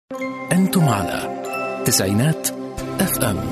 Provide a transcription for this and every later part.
أنتم على تسعينات اف ام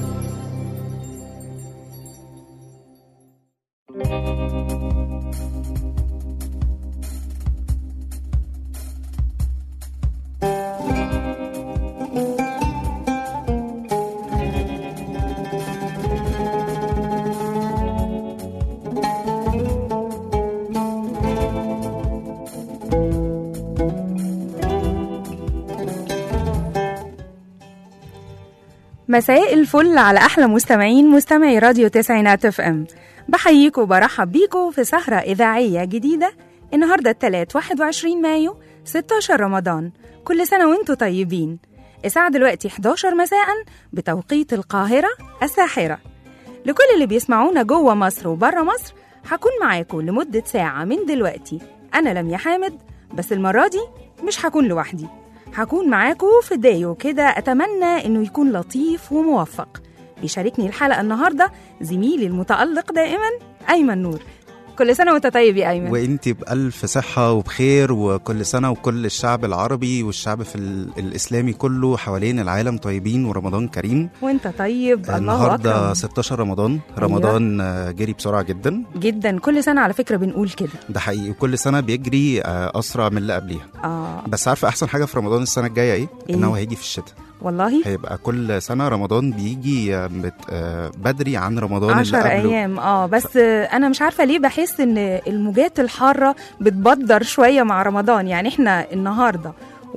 مساء الفل على أحلى مستمعين مستمعي راديو تسعينات اف ام بحييكم وبرحب بيكم في سهرة إذاعية جديدة النهاردة التلات 21 مايو 16 رمضان كل سنة وانتم طيبين الساعة دلوقتي 11 مساء بتوقيت القاهرة الساحرة لكل اللي بيسمعونا جوه مصر وبره مصر هكون معاكم لمدة ساعة من دلوقتي أنا لميا حامد بس المرة دي مش هكون لوحدي هكون معاكم في دايو كده أتمنى إنه يكون لطيف وموفق بيشاركني الحلقة النهاردة زميلي المتألق دائما أيمن نور كل سنة وأنت طيب يا أيمن وانت بألف صحة وبخير وكل سنة وكل الشعب العربي والشعب في ال- الإسلامي كله حوالين العالم طيبين ورمضان كريم وأنت طيب الله النهاردة أكرم 16 رمضان رمضان آه، جري بسرعة جدا جدا كل سنة على فكرة بنقول كده ده حقيقي وكل سنة بيجري آه، أسرع من اللي قبليها آه بس عارفة أحسن حاجة في رمضان السنة الجاية إيه؟ إيه؟ إن هو هيجي في الشتاء والله هيبقى كل سنة رمضان بيجي آه، بت- آه، بدري عن رمضان اللي عشر قبله أيام اه بس أنا مش عارفة ليه بحس إن الموجات الحارة بتبدر شوية مع رمضان يعني إحنا النهاردة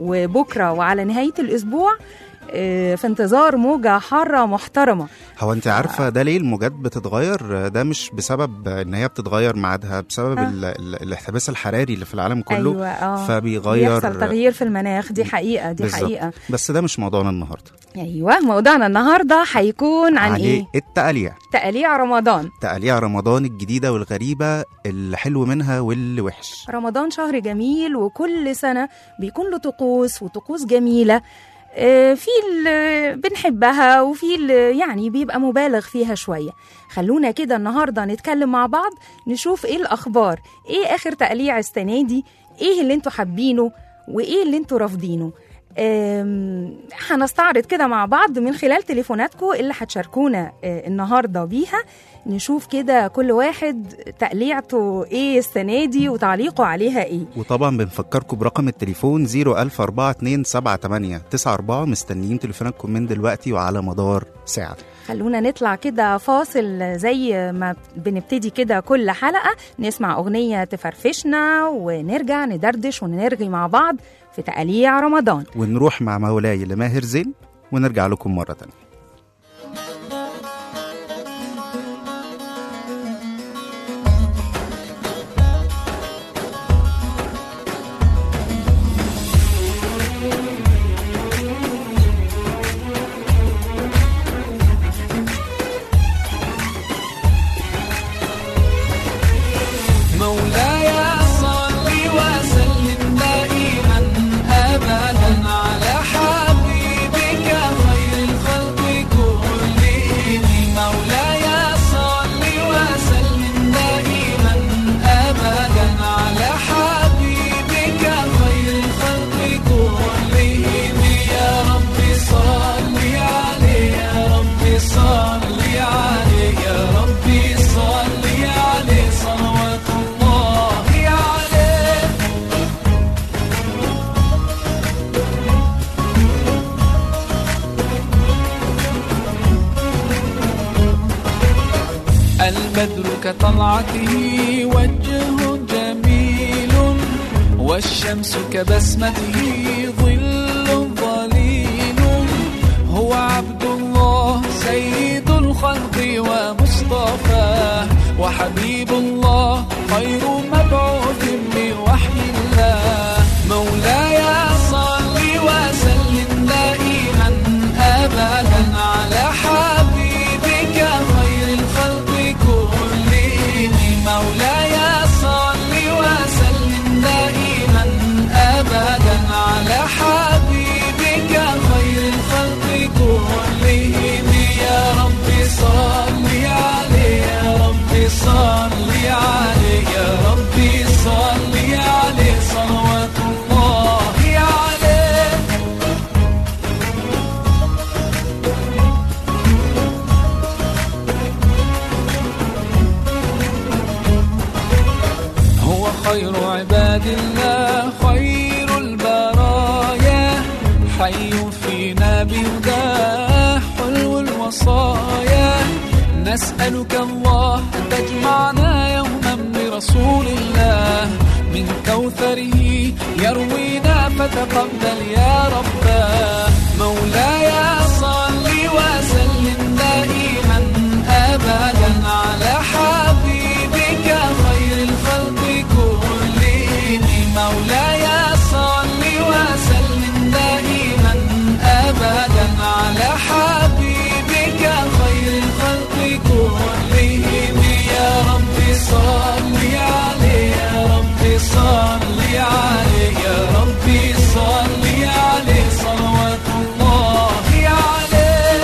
وبكرة وعلى نهاية الأسبوع آه، في انتظار موجة حارة محترمة هو انت عارفه ده ليه الموجات بتتغير ده مش بسبب ان هي بتتغير ميعادها بسبب آه. ال... ال... الاحتباس الحراري اللي في العالم كله أيوة اه فبيغير بيحصل تغيير في المناخ دي حقيقة دي بالظبط. حقيقة بس ده مش موضوعنا النهارده أيوة موضوعنا النهاردة هيكون عن عليه إيه؟ التقاليع تقاليع رمضان تقاليع رمضان الجديده والغريبه الحلو منها واللي وحش رمضان شهر جميل وكل سنة بيكون له طقوس وطقوس جميلة آه، في اللي بنحبها وفي اللي يعني بيبقى مبالغ فيها شوية خلونا كده النهاردة نتكلم مع بعض نشوف ايه الأخبار ايه آخر تقليع السنة دي ايه اللي انتوا حابينه وايه اللي انتوا رافضينه آم، هنستعرض كده مع بعض من خلال تليفوناتكم اللي هتشاركونا آه، النهارده بيها نشوف كده كل واحد تقليعته ايه السنه دي وتعليقه عليها ايه وطبعا بنفكركم برقم التليفون 010427894 مستنيين تليفوناتكم من دلوقتي وعلى مدار ساعه خلونا نطلع كده فاصل زي ما بنبتدي كده كل حلقه نسمع اغنيه تفرفشنا ونرجع ندردش ونرغي مع بعض في تقاليع رمضان ونروح مع مولاي لماهر زين ونرجع لكم مره تانية مولاي صل وسلم دائما ابدا على حبيبك خير الخلق كلهم مولاي صل وسلم دائما ابدا على حبيبك خير الخلق كلهم يا رب صل عليه يا رب صل عليه يا رب صل عليه صلوات الله عليه البدر كطلعته وجه جميل والشمس كبسمته ظل ظليل هو عبد الله سيد الخلق ومصطفاه وحبيب الله خير مبعوث بوحي الله مولاي صل وسلم دائما ابدا على حبيبك خير الخلق كلهم مولاي صل وسلم دائما ابدا على حبيبك خير الخلق كلهم يا رب صل عليه يا رب صل عليه يا نسألك الله أن تجمعنا يوما برسول الله من كوثره يروينا فتقبل يا رباه مولاي صل وسلم دائما أبدا على حبيبك خير الخلق كلهم مولاي صل وسلم دائما أبدا على حبيبك خير الخلق كلهم يا رب صل عليه يا رب صل عليه يا رب صل عليه صلوات الله عليه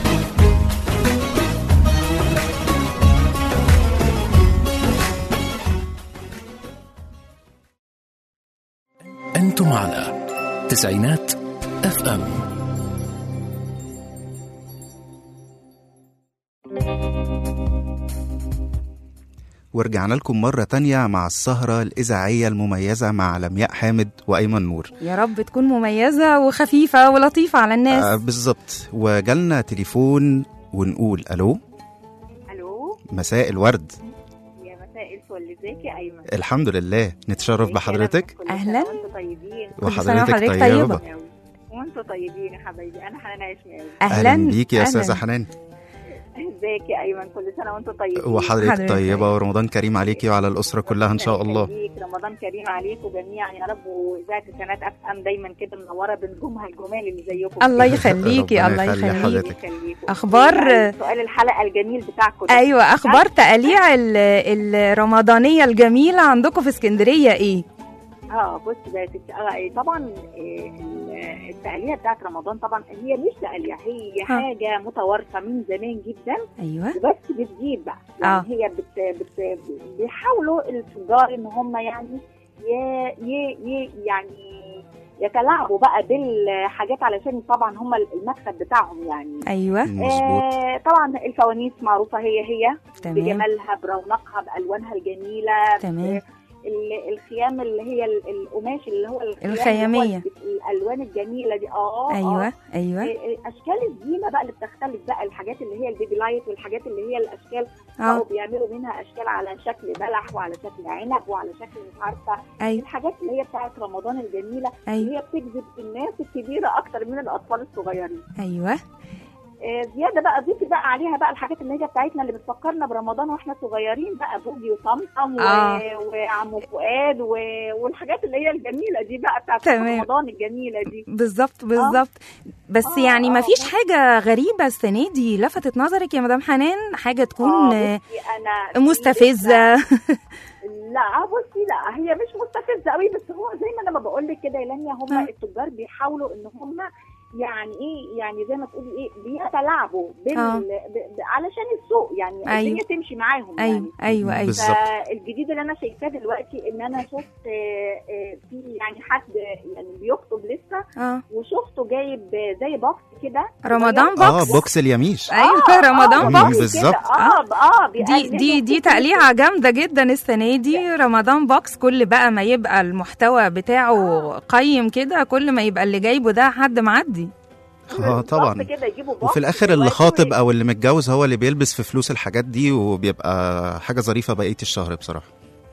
أنتم على تسعينات اف ام ورجعنا لكم مرة تانية مع السهرة الإذاعية المميزة مع لمياء حامد وأيمن نور يا رب تكون مميزة وخفيفة ولطيفة على الناس آه بالظبط وجالنا تليفون ونقول ألو الو مساء الورد يا مساء الفل ازيك يا ايمن الحمد لله نتشرف ازيك يا بحضرتك لمى؟ كل سنة أهلاً. وانتم طيبين وحضرتك حضرتك طيبة, طيبة. وانتم طيبين يا حبايبي انا حنان عشماوي أهلا بيكي يا أهلاً. أستاذة حنان ازيك يا ايمن كل سنه وانتم طيبين وحضرتك حضرتك طيبة ورمضان كريم عليكي وعلى الأسرة كلها إن شاء الله يخليك، رمضان كريم عليكم جميعا يا رب واذاعه قناه اف ام دايما كده منوره بنجومها الجمال اللي زيكم الله يخليكي ربنا الله يخلي يخليكي حضرتك. يخليكم. أخبار- إيه بقى سؤال الحلقه الجميل بتاعكم ده؟ ايوه اخبار تقاليع ال- الرمضانيه الجميله عندكم في اسكندريه ايه اه بص بقى يا ستي اه إيه، طبعا إيه، ال- التقليه بتاعت رمضان طبعا هي مش تقليه هي ها. حاجه متوارثه من زمان جدا ايوه بس بتزيد بقى يعني آه. هي بت بت بيحاولوا التجار ان هم يعني ي ي ي يعني يتلاعبوا بقى بالحاجات علشان طبعا هم المكسب بتاعهم يعني ايوه مظبوط آه طبعا الفوانيس معروفه هي هي تمام بجمالها برونقها بالوانها الجميله تمام ال- الخيام اللي هي ال- القماش اللي هو الخيام الخيامية. اللي هو الالوان الجميله دي اه ايوه آه. ايوه إيه- اشكال الزينه بقى اللي بتختلف بقى الحاجات اللي هي البيبي لايت والحاجات اللي هي الاشكال اه بقوا بيعملوا منها اشكال على شكل بلح وعلى شكل عنب وعلى شكل مش عارفه ايوه الحاجات اللي هي بتاعت رمضان الجميله ايوه اللي هي بتجذب الناس الكبيره اكتر من الاطفال الصغيرين ايوه آه، زياده بقى ضيفي بقى عليها بقى الحاجات اللي هي بتاعتنا اللي بتفكرنا برمضان واحنا صغيرين بقى بوجي وطمطم و... آه. وعم فؤاد و... والحاجات اللي هي الجميله دي بقى بتاعت تمام. رمضان الجميله دي بالظبط بالظبط بس آه، يعني آه، ما فيش آه. حاجه غريبه السنه دي لفتت نظرك يا مدام حنان حاجه تكون آه، آه، بصي انا في مستفزه لا بصي لا هي مش مستفزه قوي بس هو زي ما انا ما بقول لك كده يا لانيا هم آه. التجار بيحاولوا ان هم يعني ايه يعني زي ما تقولي ايه بيتلاعبوا بال آه. ب... ب... علشان السوق يعني أيوة. الدنيا تمشي معاهم ايوه يعني ايوه ايوه بالظبط. فالجديد اللي انا شايفاه دلوقتي ان انا شفت آه، آه، في يعني حد يعني بيخطب لسه اه وشفته جايب زي بوكس كده رمضان اه بوكس بوكس اليميش ايوه رمضان آه، بوكس بالظبط. اه اه دي بيقلدوا دي دي فكرة تقليعة جامدة جدا السنة دي رمضان بوكس كل بقى ما يبقى المحتوى بتاعه قيم كده كل ما يبقى اللي جايبه ده حد معدي اه طبعا بالظبط كده يجيبوا وفي بوكس الاخر اللي دلوقتي خاطب او اللي متجوز هو اللي بيلبس في فلوس الحاجات دي وبيبقى حاجه ظريفه بقيه الشهر بصراحه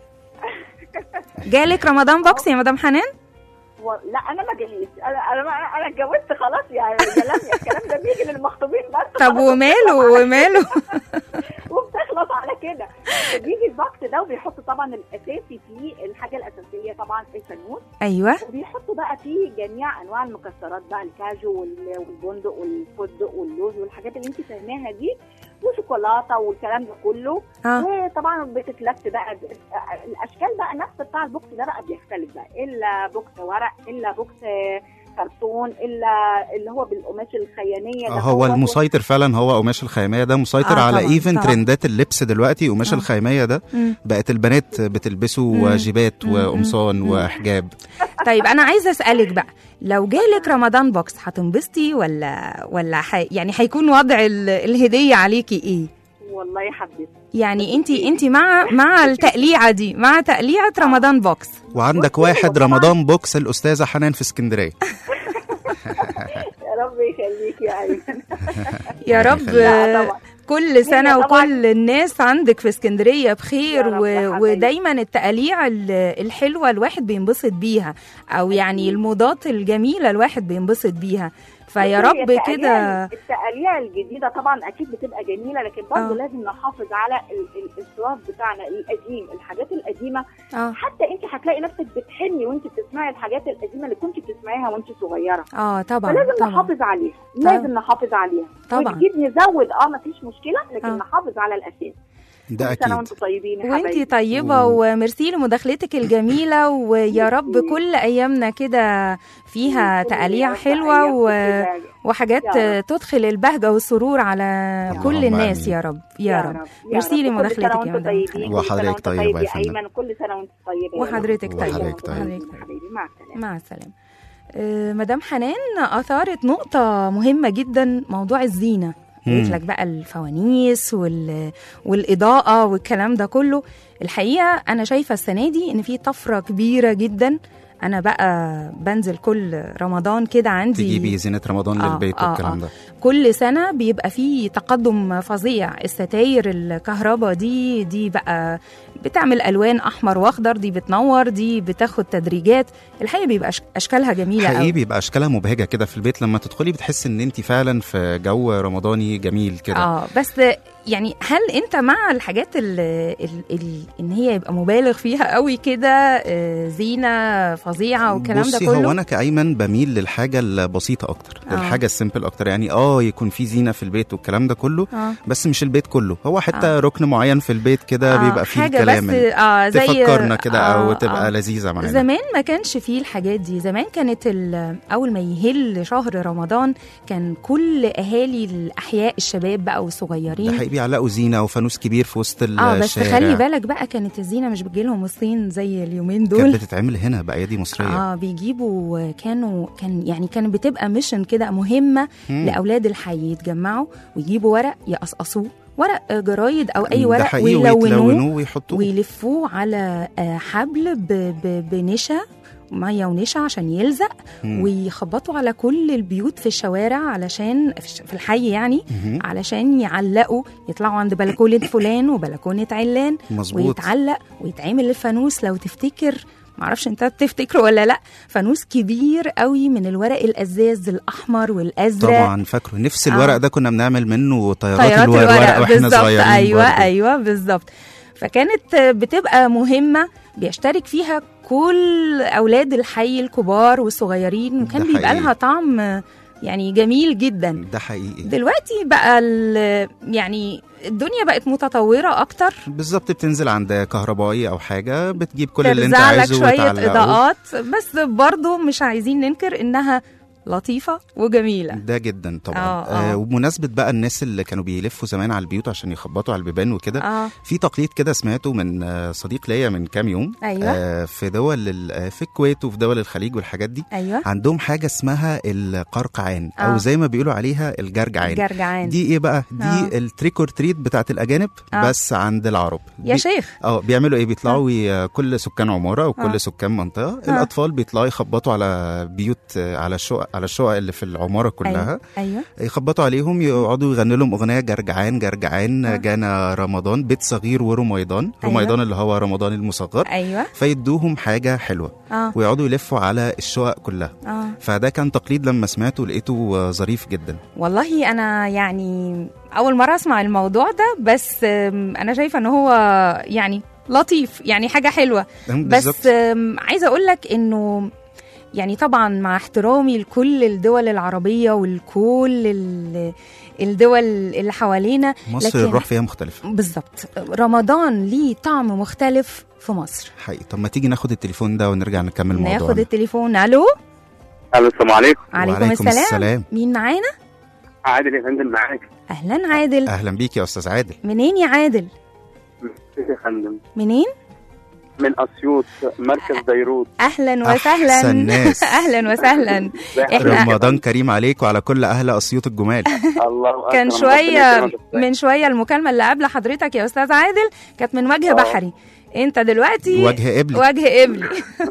جالك رمضان بوكس يا مدام حنان و... لا انا ما جاليش انا انا ما- انا اتجوزت خلاص يعني كلام الكلام ده بيجي للمخطوبين بس طب خلاص وماله وماله وبتخلص على كده بيجي البوكس ده وبيحط طبعا الاساسي فيه الحاجه الاساسيه طبعا الفانوس ايوه وبيحطوا بقى فيه جميع انواع المكسرات بقى الكاجو وال- والبندق والفستق واللوز والحاجات اللي انت فاهماها دي وشوكولاته والكلام ده كله اه وطبعا بتتلف بقى ب- الاشكال بقى نفس بتاع البوكس ده بقى بيختلف بقى الا بوكس ورق الا بوكس كرتون الا اللي هو بالقماش الخياميه ده آه، هو المسيطر فعلا هو قماش الخيميه ده مسيطر آه، على طبعاً، ايفن طبعاً. ترندات اللبس دلوقتي قماش آه. الخيميه ده مم. بقت البنات بتلبسه مم. جيبات مم. وقمصان مم. وحجاب طيب انا عايزه اسالك بقى لو جالك رمضان بوكس هتنبسطي ولا ولا حي... يعني هيكون وضع ال... الهديه عليكي ايه والله حبيت يعني انت انت مع مع التقليعه دي مع تقليعه رمضان بوكس وعندك بصي، واحد طبعاً. رمضان بوكس الاستاذه حنان في اسكندريه يا رب يخليك يا ايمن يا رب يخليك. لا طبعا كل سنة طبعاً- وكل الناس عندك في اسكندرية بخير يا رب و... يا حبايبي. ودايما التقاليع ال- الحلوة الواحد بينبسط بيها أو يعني الموضات الجميلة الواحد بينبسط بيها فيا بصي، هي رب التقاليع- كده التقاليع الجديده طبعا اكيد بتبقى جميله لكن برضه آه. لازم نحافظ على ال- ال- التراث بتاعنا القديم الحاجات القديمه اه حتى انت هتلاقي نفسك بتحني وانت بتسمعي الحاجات القديمه اللي كنت بتسمعيها وانت صغيره اه طبعا فلازم طبعا نحافظ عليها لازم نحافظ عليها طبعا. ونجيب نزود اه مفيش مشكله لكن آه. نحافظ على الاساس ده كل سنه اكيد وانتم طيبين يا وانتي حبايبي طيبة وميرسي لمداخلتك الجميلة ويا رب كل أيامنا كده فيها كل تقاليع يوم حلوة أيام و... كده. وحاجات يا رب. تدخل البهجة والسرور على كل اللهم الناس آمين. يا رب يا رب يا ميرسي رب. لمداخلتك كل سنة يا وانتم مدام طيبين. حنان. كل سنة وحضرتك وانتم طيبة طيب يا يا فندم. ايمن كل سنه وانت طيبه يا رب. وحضرتك طيبة وحضرتك طيبة. حبيبي حبيبي مع السلامه مع السلامة آه، مدام حنان أثارت نقطة مهمة جدا موضوع الزينة قلت مم. لك بقى الفوانيس وال... والإضاءة والكلام ده كله الحقيقة أنا شايفة السنة دي إن في طفرة كبيرة جدا أنا بقى بنزل كل رمضان كده عندي تجيبي زينة رمضان آه، للبيت آه، والكلام آه. ده كل سنة بيبقى فيه تقدم فظيع الستاير الكهرباء دي دي بقى بتعمل ألوان أحمر وأخضر دي بتنور دي بتاخد تدريجات الحقيقة بيبقى أش- أشكالها جميلة حقيقي قوي بيبقى اشكالها مبهجه كده في البيت لما تدخلي بتحس ان انت فعلا في جو رمضاني جميل كده اه بس يعني هل انت مع الحاجات ال ال ال ان هي يبقى مبالغ فيها قوي كده آه، زينه فظيعه والكلام ده بصي كله هو انا كايمن بميل للحاجه البسيطه اكتر آه. للحاجه السيمبل اكتر يعني اه يكون في زينه في البيت والكلام ده كله اه بس مش البيت كله هو حتى آه. ركن معين في البيت كده آه، بيبقى فيه حاجه الكلام بس اللي اه زي تفكرنا كده او آه، تبقى آه. لذيذه معانا زمان ما كانش فيه الحاجات دي زمان كانت ال- اول ما يهل شهر رمضان كان كل اهالي الاحياء الشباب بقى ده والصغيرين حقيقي بيعلقوا زينه وفانوس كبير في وسط اه بس الشارع خلي بالك بقى كانت الزينه مش بتجيلهم من الصين زي اليومين كانت دول بتتعمل هنا بايادي مصريه اه بيجيبوا كانوا كان يعني كانت بتبقى ميشن كده مهمه مم. لاولاد الحي يتجمعوا ويجيبوا ورق يقصقصوه ورق جرايد او اي ده ورق حقيقي ويلونوه ويتلونوه ويحطوه ويلفوه على آه، حبل ب- ب- بنشا ميه ونشا عشان يلزق مم. ويخبطوا على كل البيوت في الشوارع علشان في الش- في الحي يعني مهم. علشان يعلقوا يطلعوا عند بلكونه فلان وبلكونه علان مظبوط ويتعلق ويتعمل الفانوس لو تفتكر معرفش انت بتفتكره ولا لا فانوس كبير قوي من الورق الازاز الاحمر والازرق طبعا فاكره نفس آه. الورق ده كنا بنعمل منه طيارات, طيارات الورق الورق واحنا بالظبط صغيرين ايوه برضه. ايوه بالظبط فكانت بتبقى مهمه بيشترك فيها كل اولاد الحي الكبار والصغيرين وكان ده بيبقى حقيقي. لها طعم يعني جميل جدا ده حقيقي دلوقتي بقى ال- يعني الدنيا بقت متطوره اكتر بالظبط بتنزل عند كهربائي او حاجه بتجيب كل اللي انت ترزع لك عايزه شويه وتعلقه. اضاءات بس برضو مش عايزين ننكر انها لطيفه وجميله ده جدا طبعا آه، آه. آه وبمناسبه بقى الناس اللي كانوا بيلفوا زمان على البيوت عشان يخبطوا على البيبان وكده اه في تقليد كده سمعته من آه، صديق ليا من كام يوم ايوه آه في دول ال- آه، في الكويت وفي دول الخليج والحاجات دي ايوه عندهم حاجه اسمها القرقعان آه. او زي ما بيقولوا عليها الجرجعان جرجعان دي ايه بقى دي آه. التريك اور تريت بتاعت الاجانب آه. بس عند العرب يا دي- شيخ اه بيعملوا ايه بيطلعوا ي- كل سكان عماره وكل آه. سكان منطقه آه. الاطفال بيطلعوا يخبطوا على بيوت آه، على الشقق على الشقق اللي في العماره كلها ايوه يخبطوا عليهم يقعدوا يغنوا لهم اغنيه جرجعان جرجعان آه. جانا رمضان بيت صغير ورميضان أيوة. رميضان اللي هو رمضان المصغر ايوه فيدوهم حاجه حلوه اه ويقعدوا يلفوا على الشقق كلها اه فده كان تقليد لما سمعته لقيته آه، ظريف جدا والله انا يعني اول مره اسمع الموضوع ده بس آم، انا شايفه ان هو يعني لطيف يعني حاجه حلوه بالظبط بس آم، عايزه اقول لك انه يعني طبعا مع احترامي لكل الدول العربيه ولكل ال- الدول اللي حوالينا مصر لكن- الروح فيها مختلفه بالظبط رمضان ليه طعم مختلف في مصر حقيقي طب ما تيجي ناخد التليفون ده ونرجع نكمل ناخد موضوعنا التليفون الو الو السلام عليكم عليكم وعليكم السلام. السلام. مين معانا عادل يا فندم معاك اهلا عادل اهلا بيك يا استاذ عادل منين يا عادل يا فندم منين من اسيوط مركز بيروت اهلا وسهلا أحسن ناس. اهلا وسهلا إحنا- رمضان كريم عليك وعلى كل اهل اسيوط الجمال الله كان أكبر. شويه ربنا يكرمك. من شويه المكالمه اللي قبل حضرتك يا استاذ عادل كانت من وجه آه. بحري انت دلوقتي وجه قبلي وجه قبلي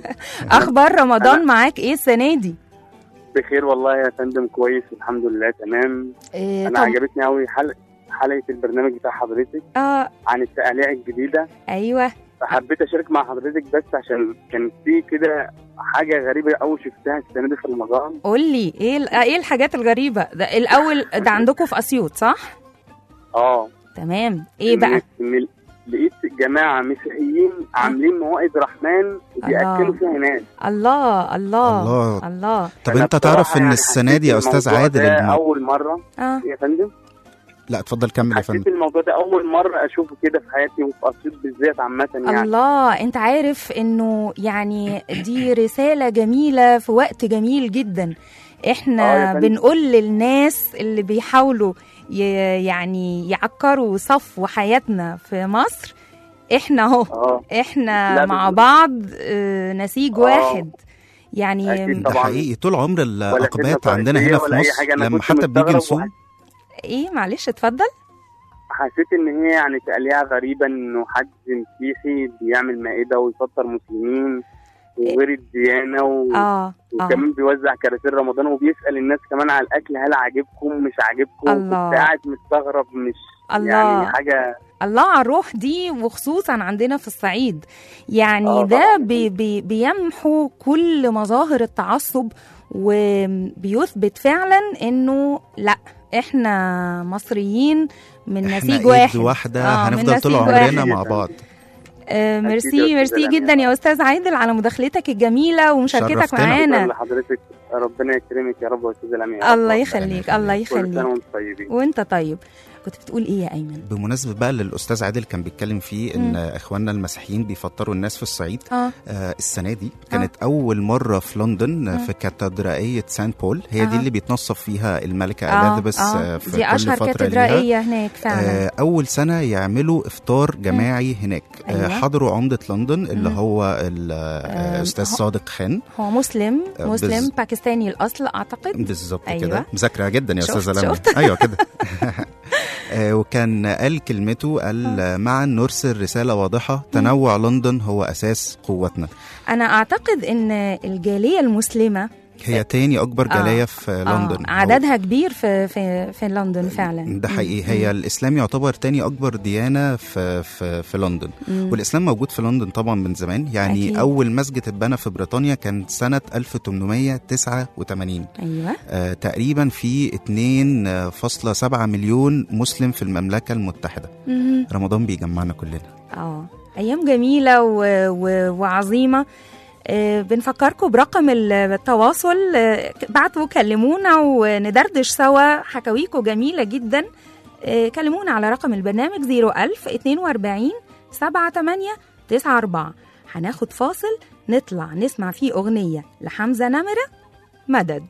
اخبار رمضان معاك ايه السنه دي بخير والله يا فندم كويس الحمد لله تمام إيه انا طب عجبتني قوي حلقه حلقه البرنامج بتاع حضرتك اه عن التقاليع الجديده ايوه فحبيت اشارك مع حضرتك بس عشان كان في كده حاجه غريبه قوي شفتها السنه دي في رمضان قول لي ايه ال- ايه الحاجات الغريبه ده الاول ده عندكم في اسيوط صح اه تمام ايه بقى إن لقيت جماعه مسيحيين عاملين موائد رحمن وبياكلوا الله. فيها ناس الله الله الله. الله طب أنا انت تعرف بصراحة ان يعني السنه حسيت دي يا استاذ الموضوع عادل ده الم... اول مره اه يا فندم لا اتفضل كمل يا حسيت فندم الموضوع ده اول مره اشوفه كده في حياتي وفي اسيوط بالذات عامه يعني الله انت عارف انه يعني دي رسالة جميلة في وقت جميل جدا آه يا احنا فندم. بنقول للناس اللي بيحاولوا ي- يعني يعكروا صفو حياتنا في مصر احنا اهو اه احنا لا، مع بس- بعض اه، نسيج آه. واحد يعني أكيد ده طبعاً. حقيقي طول عمر ولا الاقباط فتنة عندنا طائفية هنا في ولا أي مصر حاجة. أنا لما كنت حتى بنيجي مستغرب نصوم وح- ايه معلش اتفضل حسيت ان هي يعني تقليعه غريبه انه حد مسيحي بيعمل مائده ويفطر مسلمين وغير الديانه و... اه اه وكمان بيوزع كراتين رمضان وبيسال الناس كمان على الاكل هل عاجبكم مش عاجبكم الله. كنت قاعد مستغرب مش الله. يعني حاجه الله على الروح دي وخصوصا عندنا في الصعيد يعني آه ده طبعاً. بي بي بيمحو كل مظاهر التعصب وبيثبت فعلا انه لا احنا مصريين من احنا نسيج ايد واحد واحده آه، من هنفضل طول نسيج عمرنا واحد. مع بعض آه أكيد يا ميرسي أستاذة ميرسي لمياء. جدا يا استاذ عادل على مداخلتك الجميله ومشاركتك شرفتنا. معانا شكرا لحضرتك ربنا يكرمك يا رب يا استاذ لمياء الله يخليك الله كل سنه يخليك وانتم طيبين وانت طيب كنت بتقول ايه يا ايمن بمناسبه بقى اللي الاستاذ عادل كان بيتكلم فيه ان اخواننا المسيحيين بيفطروا الناس في الصعيد اه آه السنه دي كانت اول مره في لندن آه. في كاتدرائيه سان بول هي دي آه. اللي بيتنصب فيها الملكه اه اليزابيث آه في دي كل اشهر فتره ليها كاتدرائيه هناك فعلا آه، أول سنة يعملوا إفطار جماعي هناك آه، أيوة. حضروا عمدة لندن اللي مم. هو آه، الأستاذ هو- صادق خان هو مسلم آه، مسلم بز- باكستاني الاصل اعتقد بالظبط أيوة. كده مذاكرة جدا يا شفت- أستاذة لمى شفت. أيوة كده آه، وكان قال كلمته قال آه، معا نرسل رسالة واضحة تنوع لندن هو أساس قوتنا انا اعتقد ان الجاليه المسلمه هي تاني أكبر آه. جالية في لندن آه عددها كبير في في في لندن فعلا ده حقيقي هي الاسلام يعتبر تاني اكبر ديانه في في في لندن مم. والاسلام موجود في لندن طبعا من زمان يعني أكيد. أكيد. اول مسجد اتبنى في بريطانيا كان سنه 1889 ايوه آه تقريبا في 2.7 مليون مسلم في المملكه المتحده مم. رمضان بيجمعنا كلنا اه ايام جميله و... و... وعظيمه آه، بنفكركم برقم التواصل آه، بعتوا كلمونا وندردش سوا حكاويكم جميلة جدا آه، كلمونا على رقم البرنامج 01000 42 78 94 هناخد فاصل نطلع نسمع فيه أغنية لحمزة نمرة مدد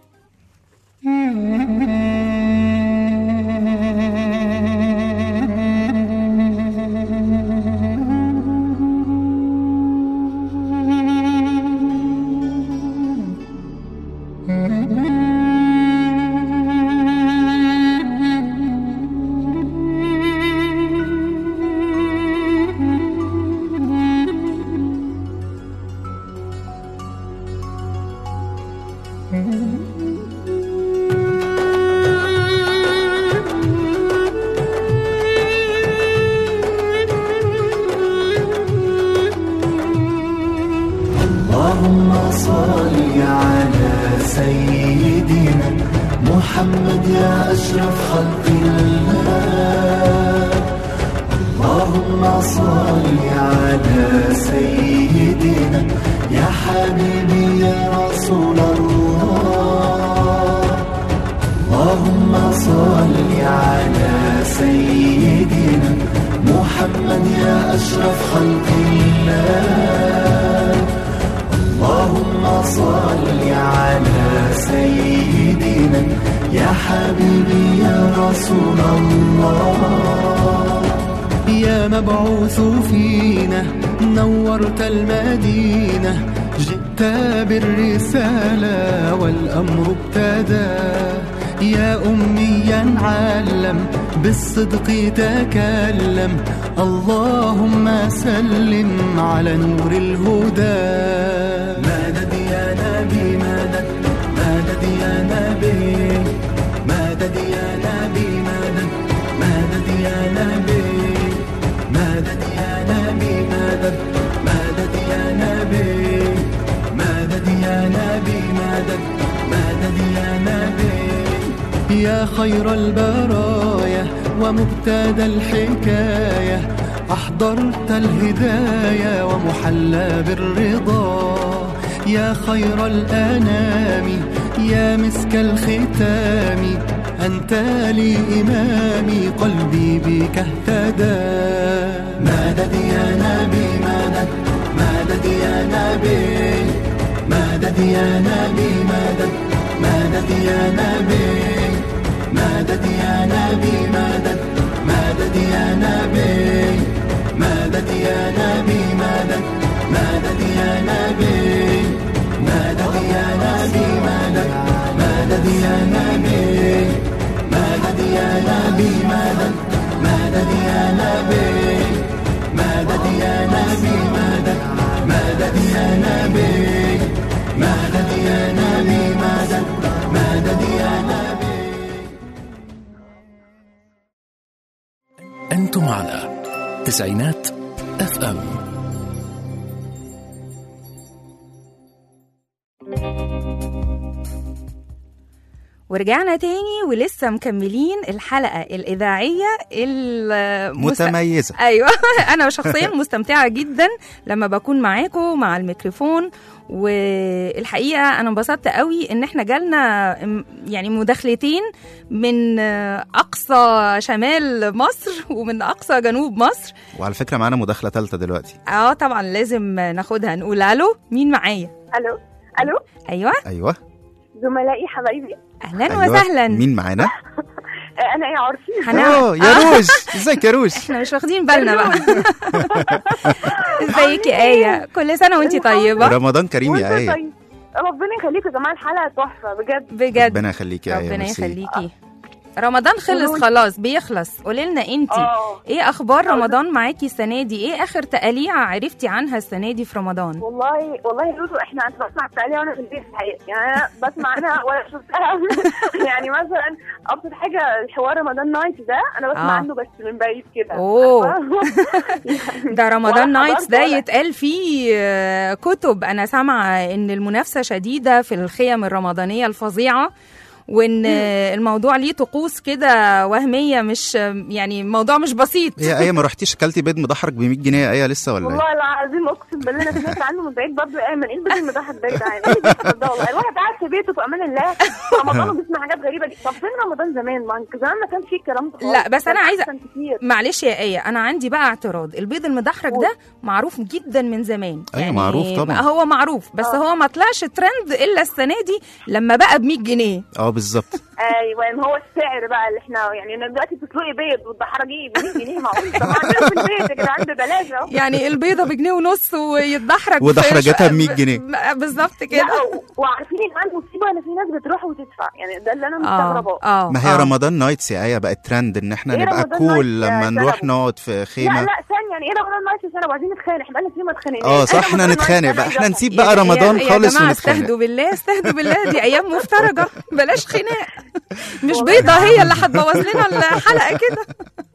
اللهم صل على سيدنا محمد يا أشرف خلق الله اللهم صل على سيدنا يا حبيبي يا رسول الله اللهم صل على سيدنا محمد يا أشرف خلق الله اللهم صل على سيدنا يا حبيبي يا رسول الله يا مبعوث فينا نورت المدينة جئت بالرسالة والأمر ابتدى يا أميا علم بالصدق تكلم اللهم سلم على نور الهدى مدد يا نبي مدد مدد يا نبي مدد يا نبي مدد مدد مدد مدد يا نبي يا خير البرايا ومبتدى الحكاية أحضرت الهداية ومحلى بالرضا يا خير الأنام يا مسك الختام أنت لي إمامي قلبي بك اهتدى مدد يا نبي مدد مدد يا نبي مدد يا نبي مدد مدد يا نبي مدد يا نبي مدد مدد يا نبي مدد يا نبي مدد مدد يا نبي مدد يا نبي مدد مدد يا نبي مدد يا نبي مدد مدد يا نبي مدد يا نبي مدد مدد يا نبي مدد يا نبي مدد مدد يا نبي أنتم على تسعينات اف ام ورجعنا تاني ولسه مكملين الحلقة الإذاعية المست... متميزة ايوه انا شخصيا مستمتعه جدا لما بكون معاكم مع الميكروفون والحقيقه انا انبسطت قوي ان احنا جالنا م- يعني مداخلتين من آه، اقصى شمال مصر ومن اقصى جنوب مصر وعلى فكرة معانا مداخلة ثالثة دلوقتي اه طبعا لازم ناخدها نقول الو مين معايا الو الو ايوه أيوة زملائي حبايبي اهلا أيوة. وسهلا مين معانا؟ آه، انا يا عرفي هنعمل أوه يا روج ازيك يا روج احنا مش واخدين بالنا بقى ازيك يا ايه كل سنه وانتي طيبه رمضان كريم يا وانت آية طيب ربنا يخليكم يا جماعه الحلقه تحفه بجد بجد ربنا يخليك يا آية ربنا ميرسي. يخليكي رمضان خلص قولولي. خلاص بيخلص قولي لنا انتي اه ايه اخبار رمضان معاكي السنه دي ايه اخر تقاليع عرفتي عنها السنه دي في رمضان والله والله يا لولو احنا انا بسمع التعليق وانا في البيت الحقيقه يعني انا بسمع عنها ولا شفتها يعني مثلا ابسط حاجه حوار رمضان نايت ده انا بسمع آه. عنه بس من بعيد كده أوه. عارفة؟ ده رمضان ولا نايتس حضرت ده ولا- يتقال فيه آه، كتب انا سامعه ان المنافسه شديده في الخيم الرمضانيه الفظيعه وان آه، الموضوع ليه طقوس كده وهميه مش يعني موضوع مش بسيط هي آية ما رحتيش اكلتي بيض مضحرك ب 100 جنيه يا آية لسه ولا ايه؟ والله العظيم اقسم بالله انا سمعت عنه من بعيد برضه ايمن ايه البيت المضحك ده يا جدعان؟ ايه اللي بيحصل ده والله الواحد قاعد في بيته في امان الله في رمضان وبيسمع حاجات غريبه دي طب فين رمضان زمان؟ ما زمان ما كانش فيه الكلام ده خالص. لا، بس أنا كان عايزة- أحسن كتير معلش يا ايه انا عندي بقى اعتراض البيض المدحرج ده معروف جدا من زمان أيوة، معروف طبعا. هو معروف بس آه. هو ما طلعش ترند الا السنه دي لما بقى ب 100 جنيه اه بالظبط ايوه يعني هو السعر بقى اللي احنا يعني انا دلوقتي بتسلقي بيض وتدحرجيه ب 100 جنيه معقول طب ما عندنا في البيت يا جدعان ببلاش اهو يعني البيضه بجنيه ونص ويتدحرج في ودحرجتها ش- ب 100 جنيه. ب- بالظبط لا كده و- وعارفين ان عندي مصيبه ان في ناس بتروح وتدفع يعني ده اللي انا اه مستغرباه اه ما هي آه. رمضان نايتس يا آية بقت ترند ان احنا إيه نبقى رمضان كول نايتس يا لما نروح سلام؟ نقعد في لا خيمة لا ثانيه يعني ايه رمضان نايت سنه وعايزين نتخانق احنا بقالنا كتير ما اتخانقناش اه صح إيه احنا رمضان نتخانق نايت؟ بقى أنا احنا عايزة نسيب يا- بقى يا- رمضان يا خالص جماعه ونتخانق استهدوا بالله استهدوا بالله دي ايام مفترجه بلاش خناق مش والله بيضه هي اللي هتبوظ لنا الحلقه كده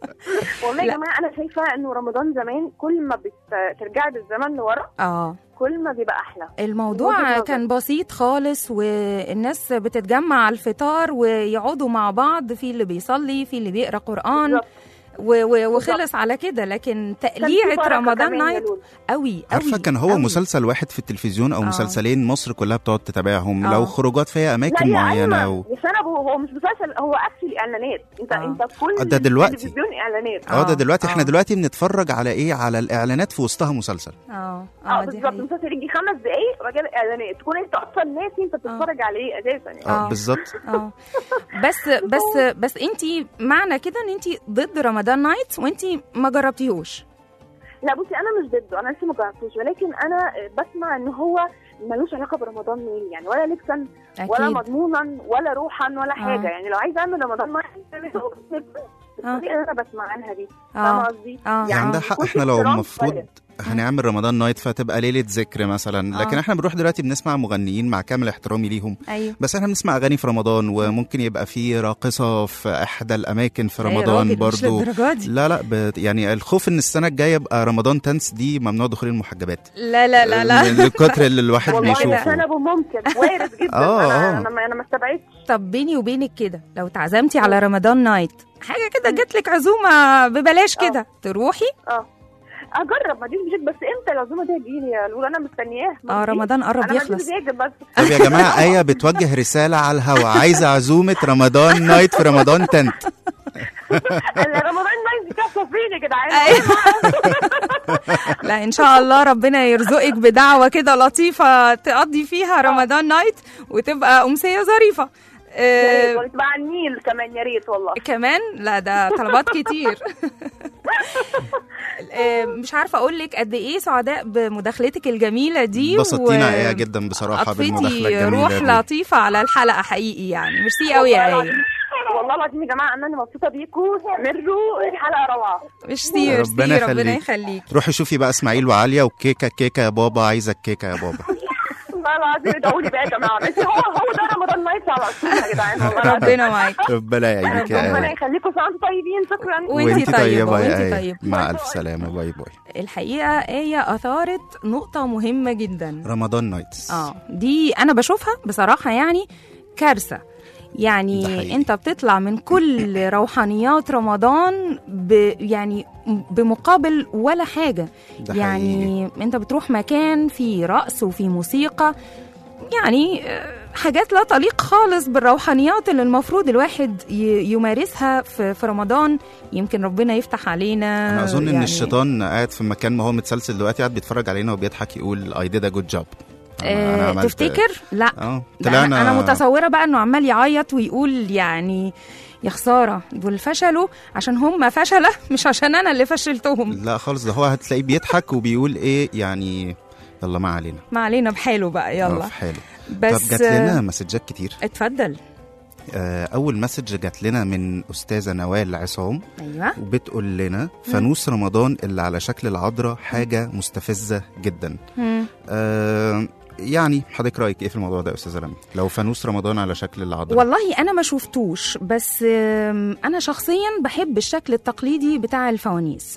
والله لا. يا جماعه انا شايفه انه رمضان زمان كل ما بترجعي بالزمن لورا اه كل ما بيبقى احلى وجهة الموضوع نظر. كان بسيط خالص والناس بتتجمع على الفطار ويقعدوا مع بعض في اللي بيصلي في اللي بيقرا قرآن بالظبط. و- و- وخلص على كده لكن كان في تقليعة بركة رمضان كمان يا نايت لولو. قوي قوي عارفه كان هو قوي. مسلسل واحد في التلفزيون او آه. مسلسلين مصر كلها بتقعد تتابعهم آه. لو خروجات فيها لا اماكن يا معينه أيمن، و... يا سنة هو هو مش مسلسل هو اكشلي اعلانات انت آه. انت كل ده دلوقتي. تلفزيون اعلانات اه ده آه، دلوقتي احنا آه. دلوقتي بنتفرج على ايه على الاعلانات في وسطها مسلسل اه اه اه دي بالظبط حقيقة. المسلسل يجي خمس دقايق وبعد كده اعلانات تكون انت اصلا ناسي انت بتتفرج عليه اساسا يعني اه آه. بالظبط اه بس بس بس انت معنى كده ان انت ضد رمضان نايتس وانت ما جربتيهوش لا بصي انا مش ضده انا لسه ما جربتوش ولكن انا بسمع ان هو ملوش علاقه برمضان مين يعني ولا لبسا ولا اكيد مضمونا ولا روحا ولا حاجه يعني لو عايز اعمل رمضان ما بالطريقه اللي انا بسمع عنها دي فاهمه اه قصدي؟ اه يعني آه. ده حق يكون في احنا لو احترام المفروض شوية. هنعمل رمضان نايت فتبقى ليله ذكر مثلا لكن آه. احنا بنروح دلوقتي بنسمع مغنيين مع كامل احترامي ليهم ايوه بس احنا بنسمع اغاني في رمضان وممكن يبقى في راقصه في احدى الاماكن في يا رمضان راجل، مش برضو للدرجة دي. لا لا بت يعني الخوف ان السنه الجايه يبقى رمضان تنس دي ممنوع دخول المحجبات لا لا لا لا من الكتر اللي الواحد والله بيشوفه سنبه ممكن وارد جدا آه، انا آه. انا ما- انا ما استبعدتش طب بيني وبينك كده لو اتعزمتي على رمضان نايت حاجه كده جات لك عزومه ببلاش كده تروحي اه اجرب ما دي مش بس امتى العزومه دي هتجيلي يا لولا انا مستنياه ما اه تجيش. رمضان قرب انا يخلص بدي بيجي بس طب يا جماعه ايه بتوجه رساله على الهوا عايزه عزومه رمضان نايت في رمضان تنت رمضان نايت دي كاسه فين يا جدعان لا ان شاء الله ربنا يرزقك بدعوه كده لطيفه تقضي فيها رمضان نايت وتبقى امسيه ظريفه يا آه ريت تبقى على النيل كمان يا ريت والله كمان لا ده طلبات كتير آه، مش عارفه اقول لك قد ايه سعداء بمداخلتك الجميله دي انبسطتينا ايه جدا بصراحه بالمداخله أضفتي الجميله روح دي لطيفه على الحلقه حقيقي يعني ميرسي قوي يا والله ايه العظيم- والله العظيم يا جماعه ان انا مبسوطه بيكم استمروا الحلقه روعه ميرسي ربنا ميرسي ربنا يخليك. يخليك روحي شوفي بقى اسماعيل وعاليه وكيكه كيكه يا بابا عايزه الكيكه يا بابا والله العظيم ادعوا لي بقى يا جماعه بس هو هو ده رمضان نايت على طول يا جدعان والله العظيم. ربنا معاك ربنا يعينك يا ربنا آية. يخليكم ساعات طيبين شكرا وانتي وانتي طيبة، طيبه يا وانتي آية. طيبة. مع الف سلامه باي باي الحقيقه ايه اثارت نقطه مهمه جدا رمضان نايتس اه دي انا بشوفها بصراحه يعني كارثه ده يعني حقيقي. انت بتطلع من كل روحانيات رمضان ب يعني بمقابل ولا حاجه ده يعني انت بتروح مكان فيه رقص وفيه موسيقى يعني آه، حاجات لا تليق خالص بالروحانيات اللي المفروض الواحد ي- يمارسها في في رمضان يمكن ربنا يفتح علينا انا اظن ان يعني الشيطان قاعد في مكان ما هو متسلسل دلوقتي قاعد بيتفرج علينا وبيضحك يقول اي ديد ا جود جوب آه تفتكر لا اه ده طلعنا انا انا متصوره بقى انه عمال يعيط ويقول يعني يا خساره دول فشلوا عشان هم فشله مش عشان انا اللي فشلتهم لا خالص ده هو هتلاقيه بيضحك وبيقول ايه يعني يلا ما علينا ما علينا بحاله بقى آه، يلا في حاله بس طب جات لنا مسجات كتير اتفضل آه، اول مسج جات لنا من استاذه نوال عصام ايوه وبتقول لنا فانوس رمضان اللي على شكل العذراء حاجه مستفزه جدا مم. آه يعني حضرتك رايك ايه في الموضوع ده يا استاذه رامي لو فانوس رمضان على شكل العذراء والله انا ما شفتوش بس آم، انا شخصيا بحب الشكل التقليدي بتاع الفوانيس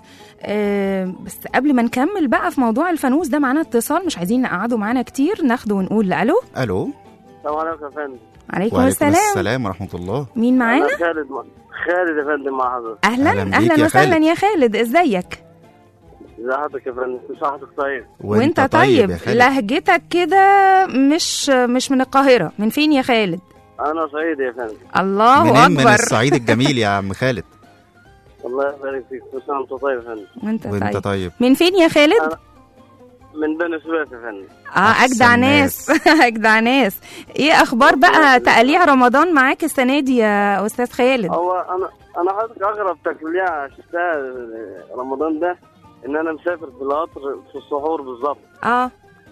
آم، بس قبل ما نكمل بقى في موضوع الفانوس ده معانا اتصال مش عايزين نقعدوا معانا كتير ناخده ونقول الو الو السلام عليكم يا فندم عليكم وعليكم السلام السلام ورحمه الله مين معانا أنا خالد مع... خالد يا فندم مع حضرتك اهلا أهلاً بيك اهلا يا وسهلا خالد. يا خالد ازيك ازي حضرتك يا فندم كل سنه وحضرتك طيب وانت طيب يا خالد لهجتك كده مش مش من القاهره من فين يا خالد انا صعيدي يا فندم الله منين من اكبر الصعيد الجميل يا عم خالد الله يبارك فيك كل سنه وانت طيب يا فندم وانت وانت طيب طيب من فين يا خالد أنا- من بني سويف يا فندم اه أحسن اجدع ناس اجدع ناس ايه اخبار بقى تقاليع رمضان معاك السنه دي يا استاذ خالد هو انا انا حضرتك اغرب تكليع شفتها رمضان ده ان انا مسافر بالقطر في السحور بالظبط اه